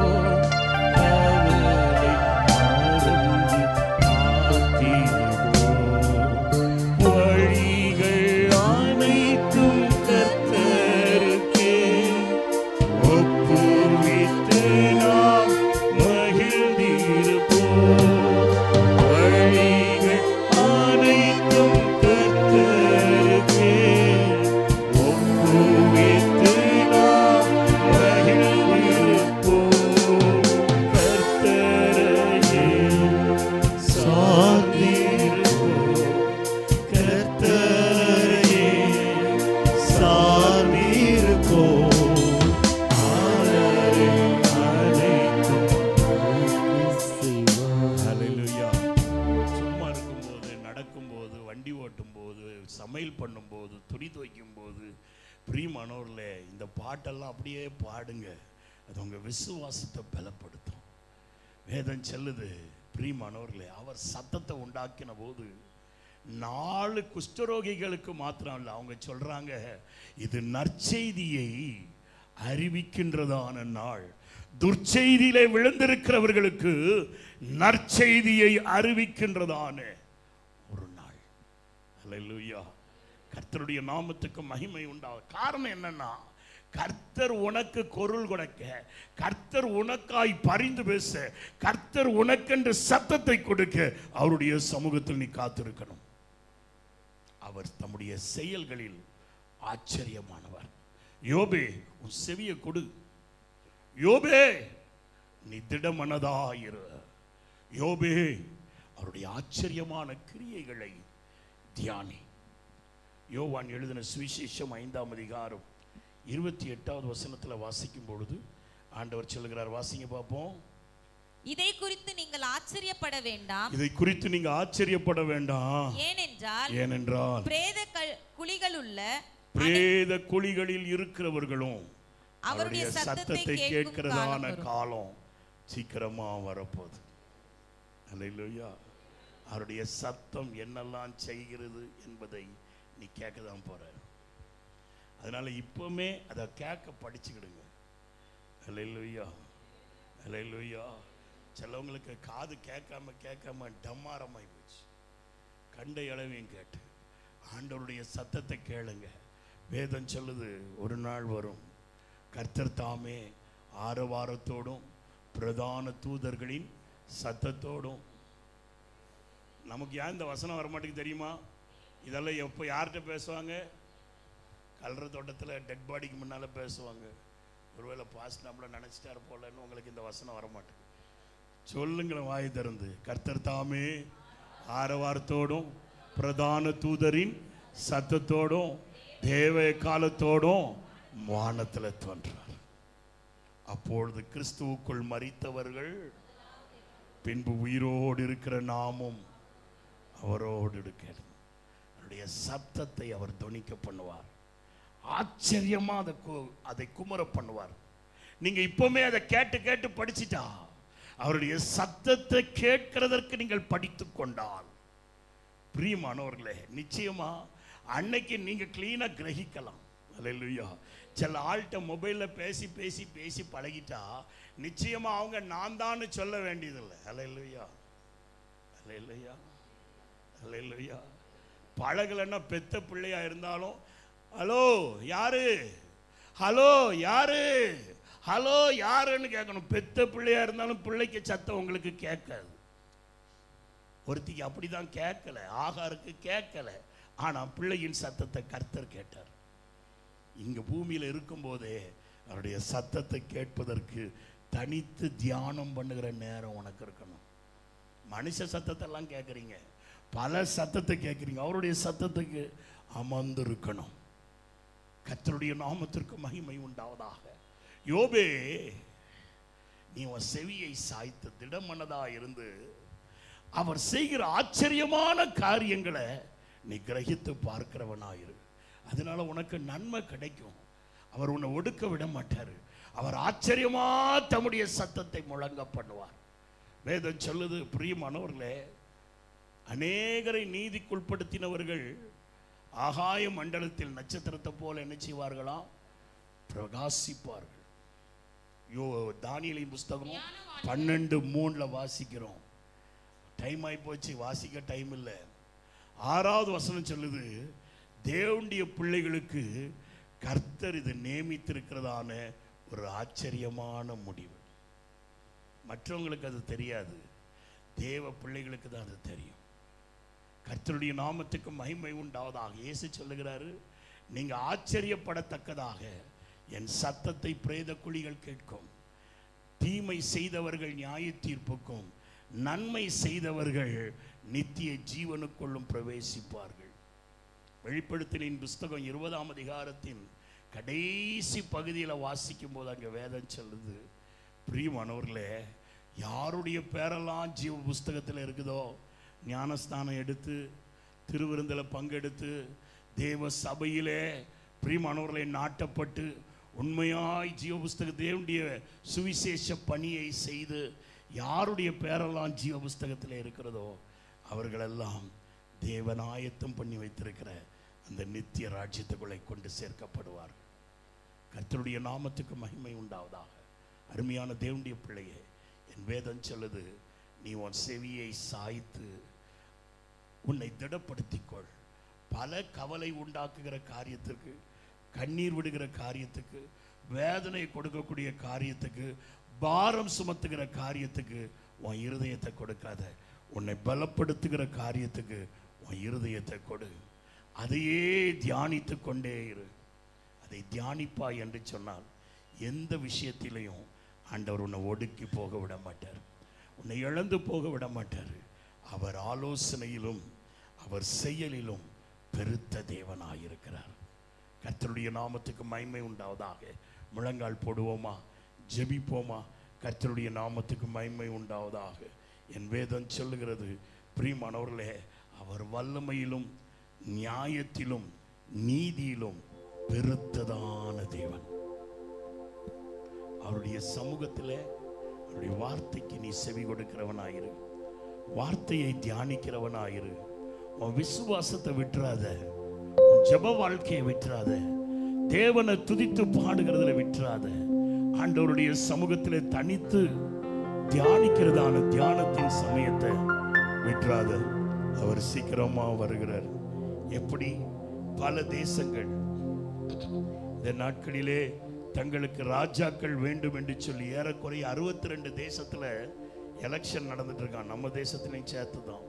கவலை மறந்து காத்திருப்போ வழிகள் அனைத்தும் கர்த்தருக்கே ஒப்புவித்து நாம் மகிழ்ந்திருப்போம் வழிகள் அனைத்தும் கர்த்தருக்கே ஒப்புவித்து நாம் மகிழ்ந்திருப்போம் கர்த்தரையே சார்ந்திருப்போம் கர்த்தரையே சார்ந்திருப்போம் அவரை அழைக்கும் ஹalleluya சும்மா இருக்கும்போது நடக்கும்போது வண்டி ஓட்டும்போது சமையல் பண்ணும்போது துணி துவைக்கும் போது பிரியமானவர்களே இந்த பாட்டெல்லாம் அப்படியே பாடுங்க அது உங்கள் விசுவாசத்தை பலப்படுத்தும் வேதம் சொல்லுது பிரியமானவர்களே அவர் சத்தத்தை உண்டாக்கின போது நாலு குஷ்டரோகிகளுக்கு மாத்திரம் இல்லை அவங்க சொல்றாங்க இது நற்செய்தியை அறிவிக்கின்றதான நாள் துர்ச்செய்தியிலே விழுந்திருக்கிறவர்களுக்கு நற்செய்தியை அறிவிக்கின்றதான ஒரு நாள் அல்லேலூயா கர்த்தருடைய நாமத்துக்கு மகிமை உண்டாகும் காரணம் என்னன்னா கர்த்தர் உனக்கு குரல் கொடுக்க கர்த்தர் உனக்காய் பரிந்து பேச கர்த்தர் உனக்கென்று சத்தத்தை கொடுக்க அவருடைய சமூகத்தில் நீ காத்திருக்கணும் அவர் தம்முடைய செயல்களில் ஆச்சரியமானவர் யோபே உன் செவியை கொடு யோபே நீ திடமனதாயிரு யோபே அவருடைய ஆச்சரியமான கிரியைகளை தியானி யோவான் எழுதின சுவிசேஷம் ஐந்தாம் அதிகாரம் இருபத்தி எட்டாவது வசனத்துல வாசிக்கும் பொழுது ஆண்டவர் சொல்லுகிறார் வாசிங்க பார்ப்போம் இதை குறித்து நீங்கள் ஆச்சரியப்பட வேண்டாம் இதை குறித்து நீங்க ஆச்சரியப்பட வேண்டாம் ஏனென்றால் ஏனென்றால் பிரேத க- குழிகளுள்ள பிரேத குழிகளில் இருக்கிறவர்களும் அவருடைய அவருடைய சத்தத்தை சத்தத்தை கேட்கும் கேட்கிறதான காலம் வரும். காலம் சீக்கிரமா வரப்போகுது அல்லேலூயா அவருடைய சத்தம் என்னெல்லாம் செய்கிறது என்பதை நீ கேட்க தான் போற அதனால இப்பவுமே அதை கேட்க படிச்சுக்கிடுங்க அல்லேலூயா அல்லேலூயா சிலவங்களுக்கு காது கேட்காம கேட்காம டம்மாரமாய் போச்சு கண்ட இளவையும் கேட்டு ஆண்டவருடைய சத்தத்தை கேளுங்க வேதம் சொல்லுது ஒரு நாள் வரும் கர்த்தர் தாமே ஆரவாரத்தோடும் பிரதான தூதர்களின் சத்தத்தோடும் நமக்கு ஏன் இந்த வசனம் வர மாட்டேங்குது தெரியுமா இதெல்லாம் எப்போ யார்கிட்ட பேசுவாங்க கல்ற தோட்டத்தில் டெட் பாடிக்கு முன்னால் பேசுவாங்க ஒருவேளை பாஸ்ட் நம்மள நினச்சிட்டாரு போலன்னு உங்களுக்கு இந்த வசனம் வர மாட்டேங்குது சொல்லுங்களேன் வாய் திறந்து கர்த்தர் தாமே ஆரவாரத்தோடும் பிரதான தூதரின் சத்தத்தோடும் தேவ காலத்தோடும் வானத்தில் தோன்றார் அப்பொழுது கிறிஸ்துவுக்குள் மரித்தவர்கள் பின்பு உயிரோடு இருக்கிற நாமும் அவரோடு இருக்கிறது அவருடைய சத்தத்தை அவர் தொனிக்க பண்ணுவார் ஆச்சரியமா அதை கு- அதை குமர பண்ணுவார் நீங்க இப்பவுமே அதை கேட்டு கேட்டு படிச்சிட்டா அவருடைய சத்தத்தை கேட்கிறதற்கு நீங்கள் படித்து கொண்டால் பிரியமானவர்களே நிச்சயமா அன்னைக்கு நீங்க கிளீனா கிரகிக்கலாம் அல்லேலூயா சில ஆள்கிட்ட மொபைல்ல பேசி பேசி பேசி பழகிட்டா நிச்சயமா அவங்க நான் தான் சொல்ல வேண்டியதில்லை அல்லேலூயா அல்லேலூயா அல்லேலூயா பழகலைன்னா பெத்த பிள்ளையா இருந்தாலும் ஹலோ யாரு ஹலோ யாரு ஹலோ யாருன்னு கேட்கணும் பெத்த பிள்ளையா இருந்தாலும் பிள்ளைக்கு சத்தம் உங்களுக்கு கேட்காது ஒருத்திக்கு அப்படிதான் கேட்கல ஆகாருக்கு கேட்கல ஆனா பிள்ளையின் சத்தத்தை கர்த்தர் கேட்டார் இங்க பூமியில இருக்கும்போதே அவருடைய சத்தத்தை கேட்பதற்கு தனித்து தியானம் பண்ணுகிற நேரம் உனக்கு இருக்கணும் மனுஷ சத்தத்தை எல்லாம் கேட்குறீங்க பல சத்தத்தை கேட்குறீங்க அவருடைய சத்தத்துக்கு அமர்ந்திருக்கணும் கர்த்தருடைய நாமத்திற்கு மகிமை உண்டாவதாக யோபே நீ உன் செவியை சாய்த்து திடமனதா இருந்து அவர் செய்கிற ஆச்சரியமான காரியங்களை நீ கிரகித்து பார்க்கிறவனாயிரு அதனால உனக்கு நன்மை கிடைக்கும் அவர் உன்னை ஒடுக்க விட மாட்டார் அவர் ஆச்சரியமா தம்முடைய சத்தத்தை முழங்க பண்ணுவார் வேதம் சொல்லுது பிரியமானவர்களே அநேகரை நீதிக்குட்படுத்தினவர்கள் ஆகாய மண்டலத்தில் நட்சத்திரத்தை போல என்ன செய்வார்களாம் பிரகாசிப்பார்கள் யோ தானியலின் புஸ்தகம் பன்னெண்டு மூணுல வாசிக்கிறோம் டைம் ஆகி போச்சு வாசிக்க டைம் இல்லை ஆறாவது வசனம் சொல்லுது தேவனுடைய பிள்ளைகளுக்கு கர்த்தர் இது நியமித்திருக்கிறதான ஒரு ஆச்சரியமான முடிவு மற்றவங்களுக்கு அது தெரியாது தேவ பிள்ளைகளுக்கு தான் அது தெரியும் கர்த்தருடைய நாமத்துக்கு மகிமை உண்டாவதாக இயேசு சொல்லுகிறாரு நீங்க ஆச்சரியப்படத்தக்கதாக என் சத்தத்தை பிரேத குழிகள் கேட்கும் தீமை செய்தவர்கள் நியாய தீர்ப்புக்கும் நன்மை செய்தவர்கள் நித்திய ஜீவனுக்குள்ளும் பிரவேசிப்பார்கள் வெளிப்படுத்தலின் புஸ்தகம் இருபதாம் அதிகாரத்தின் கடைசி பகுதியில் வாசிக்கும் போது அங்கே வேதம் சொல்லுது பிரியமானவர்களே யாருடைய பேரெல்லாம் ஜீவ புஸ்தகத்தில் இருக்குதோ ஞானஸ்தானம் எடுத்து திருவிருந்தில் பங்கெடுத்து தேவ சபையிலே பிரியமானவர்களை நாட்டப்பட்டு உண்மையாய் ஜீவ புஸ்தக தேவனுடைய சுவிசேஷ பணியை செய்து யாருடைய பேரெல்லாம் ஜீவ புஸ்தகத்தில் இருக்கிறதோ அவர்களெல்லாம் தேவனாயத்தம் பண்ணி வைத்திருக்கிற அந்த நித்திய ராஜ்யத்துக்குள்ளே கொண்டு சேர்க்கப்படுவார்கள் கர்த்தருடைய நாமத்துக்கு மகிமை உண்டாவதாக அருமையான தேவனுடைய பிள்ளையே என் வேதம் சொல்லுது நீ உன் செவியை சாய்த்து உன்னை திடப்படுத்திக்கொள் பல கவலை உண்டாக்குகிற காரியத்திற்கு கண்ணீர் விடுகிற காரியத்துக்கு வேதனை கொடுக்கக்கூடிய காரியத்துக்கு பாரம் சுமத்துகிற காரியத்துக்கு உன் இருதயத்தை கொடுக்காத உன்னை பலப்படுத்துகிற காரியத்துக்கு உன் இருதயத்தை கொடு அதையே தியானித்து கொண்டே இரு அதை தியானிப்பாய் என்று சொன்னால் எந்த விஷயத்திலையும் ஆண்டவர் உன்னை ஒடுக்கி போக விட மாட்டார் உன்னை இழந்து போக விட மாட்டார் அவர் ஆலோசனையிலும் அவர் செயலிலும் பெருத்த தேவனாயிருக்கிறார் கர்த்தருடைய நாமத்துக்கு மகிமை உண்டாவதாக முழங்கால் போடுவோமா ஜெபிப்போமா கர்த்தருடைய நாமத்துக்கு மகிமை உண்டாவதாக என் வேதம் சொல்லுகிறது பிரியமானவர்களே அவர் வல்லமையிலும் நியாயத்திலும் நீதியிலும் பெருத்ததான தேவன் அவருடைய சமூகத்தில் அவருடைய வார்த்தைக்கு நீ செவி கொடுக்கிறவனாயிரு வார்த்தையை தியானிக்கிறவனாயிரு உன் விசுவாசத்தை விட்டுறாத உன் ஜெப வாழ்க்கையை விட்டுறாத தேவனை துதித்து பாடுகிறதுல விட்டுறாத ஆண்டவருடைய சமூகத்தில் தனித்து தியானிக்கிறதான தியானத்தின் சமயத்தை விட்டுறாத அவர் சீக்கிரமா வருகிறார் எப்படி பல தேசங்கள் இந்த நாட்களிலே தங்களுக்கு ராஜாக்கள் வேண்டும் என்று சொல்லி ஏறக்குறைய அறுபத்தி ரெண்டு தேசத்துல எலெக்ஷன் நடந்துட்டு இருக்கான் நம்ம தேசத்திலையும் சேர்த்து தான்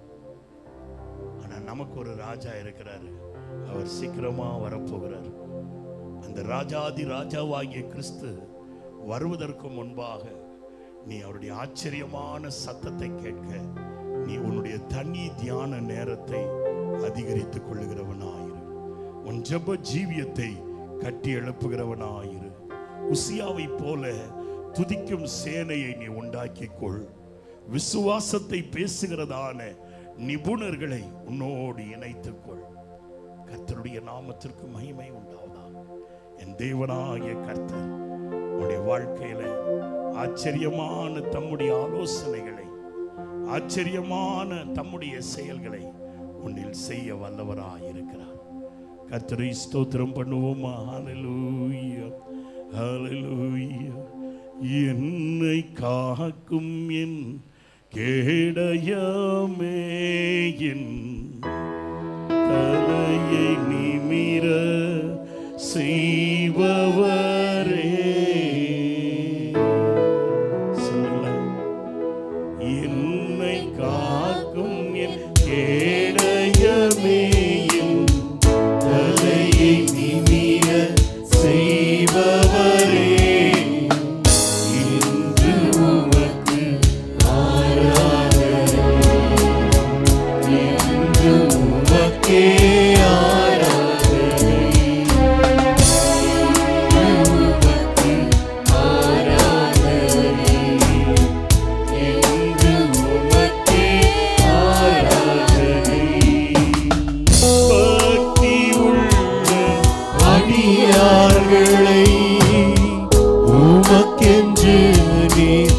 ஆனா நமக்கு ஒரு ராஜா இருக்கிறாரு அவர் சீக்கிரமா வரப்போகிறார் அந்த ராஜாதி ராஜாவாகிய கிறிஸ்து வருவதற்கு முன்பாக நீ அவருடைய ஆச்சரியமான சத்தத்தை கேட்க நீ உன்னுடைய தனி தியான நேரத்தை அதிகரித்துக் கொள்ளுகிறவனாயிரு உன் ஜெப ஜீவியத்தை கட்டி எழுப்புகிறவனாயிரு உசியாவை போல துதிக்கும் சேனையை நீ உண்டாக்கிக் கொள் விசுவாசத்தை பேசுகிறதான நிபுணர்களை உன்னோடு இணைத்துக் கொள் கர்த்தருடைய நாமத்திற்கு மகிமை உண்டாவதா என் தேவனாகிய கர்த்தர் உன்னுடைய வாழ்க்கையில ஆச்சரியமான தம்முடைய ஆலோசனைகளை ஆச்சரியமான தம்முடைய செயல்களை உன்னில் செய்ய வல்லவராயிருக்கிறார் கர்த்தரை ஸ்தோத்திரம் பண்ணுவோமா ஹalleluya ஹalleluya என்னை காக்கும் என் கேடயமே என் தலையை நிமிர செய்பவரே சொல்லுங்களேன் என்னை காக்கும் என் கேடயமே என் தலையை நிமிர செய்பவரே இன்று உமக்கு ஆராதனை இன்று உமக்கே ஆராதனை இன்று நீர்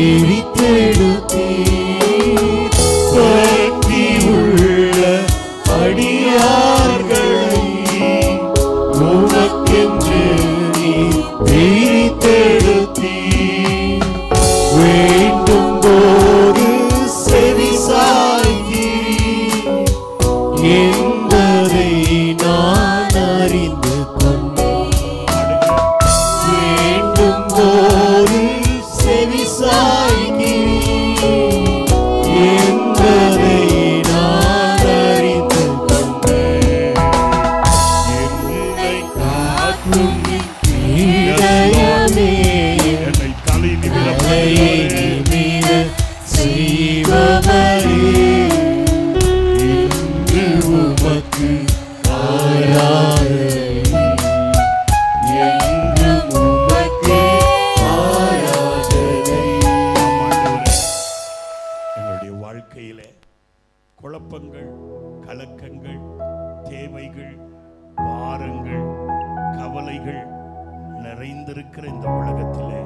பிரித்தெடுத்தீர் பக்தி உள்ள அடியார்களை உமக்கென்று நீர் பிரித்தெடுத்தீர் வேண்டும் போது செவி சாய்கிறீர் என்பதை நான் அறிந்து கொண்டேன் வேண்டும் போது செவி சாய்கிறீர் என்பதை நான் அறிந்து கொண்டேன் என்னை காக்கும் இதயமே என்னை தலை தலையை நிமிர செய்பவரே இன்று உமக்கு ஆராதனை என்றும் உமக்கே ஆராதனை ஆண்டவரே, எங்களுடைய வாழ்க்கையிலே குழப்பங்கள் கலக்கங்கள் தேவைகள் பாரங்கள் கவலைகள் நிறைந்திருக்கிற இந்த உலகத்திலே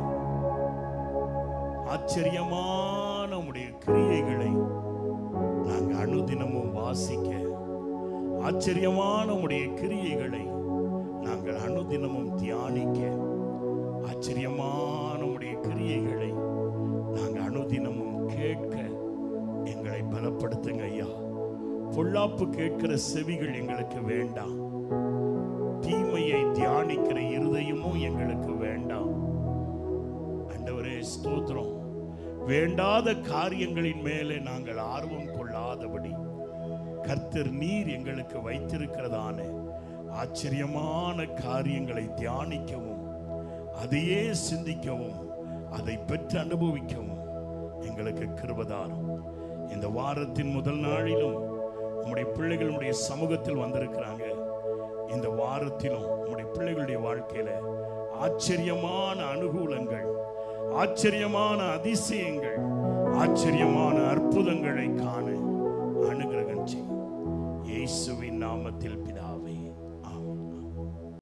ஆச்சரியமான உடைய கிரியைகளை நாங்கள் அனுதினமும் வாசிக்க ஆச்சரியமான உடைய கிரியைகளை நாங்கள் அனுதினமும் தியானிக்க ஆச்சரியமான உடைய கிரியைகளை நாங்கள் அனுதினமும் கேட்க எங்களை பலப்படுத்துங்க ஐயா பொல்லாப்பு கேட்கிற செவிகள் எங்களுக்கு வேண்டாம் தீமையை தியானிக்கிற இருதயமும் எங்களுக்கு வேண்டாம் ஆண்டவரே ஸ்தோத்திரம் வேண்டாத காரியங்களின் மேலே நாங்கள் ஆர்வம் கொள்ளாதபடி கர்த்தர் நீர் எங்களுக்கு வைத்திருக்கிறதான ஆச்சரியமான காரியங்களை தியானிக்கவும் அதையே சிந்திக்கவும் அதை பெற்று அனுபவிக்கவும் எங்களுக்கு கிருபதாரம் இந்த வாரத்தின் முதல் நாளிலும் உம்முடைய பிள்ளைகள் உம்முடைய சமூகத்தில் வந்திருக்கிறாங்க இந்த வாரத்திலும் உம்முடைய பிள்ளைகளுடைய வாழ்க்கையில ஆச்சரியமான அனுகூலங்கள் ஆச்சரியமான அதிசயங்கள் ஆச்சரியமான அற்புதங்களை காண அனுகிரகம் செய் இயேசுவின் நாமத்தில் பிதாவே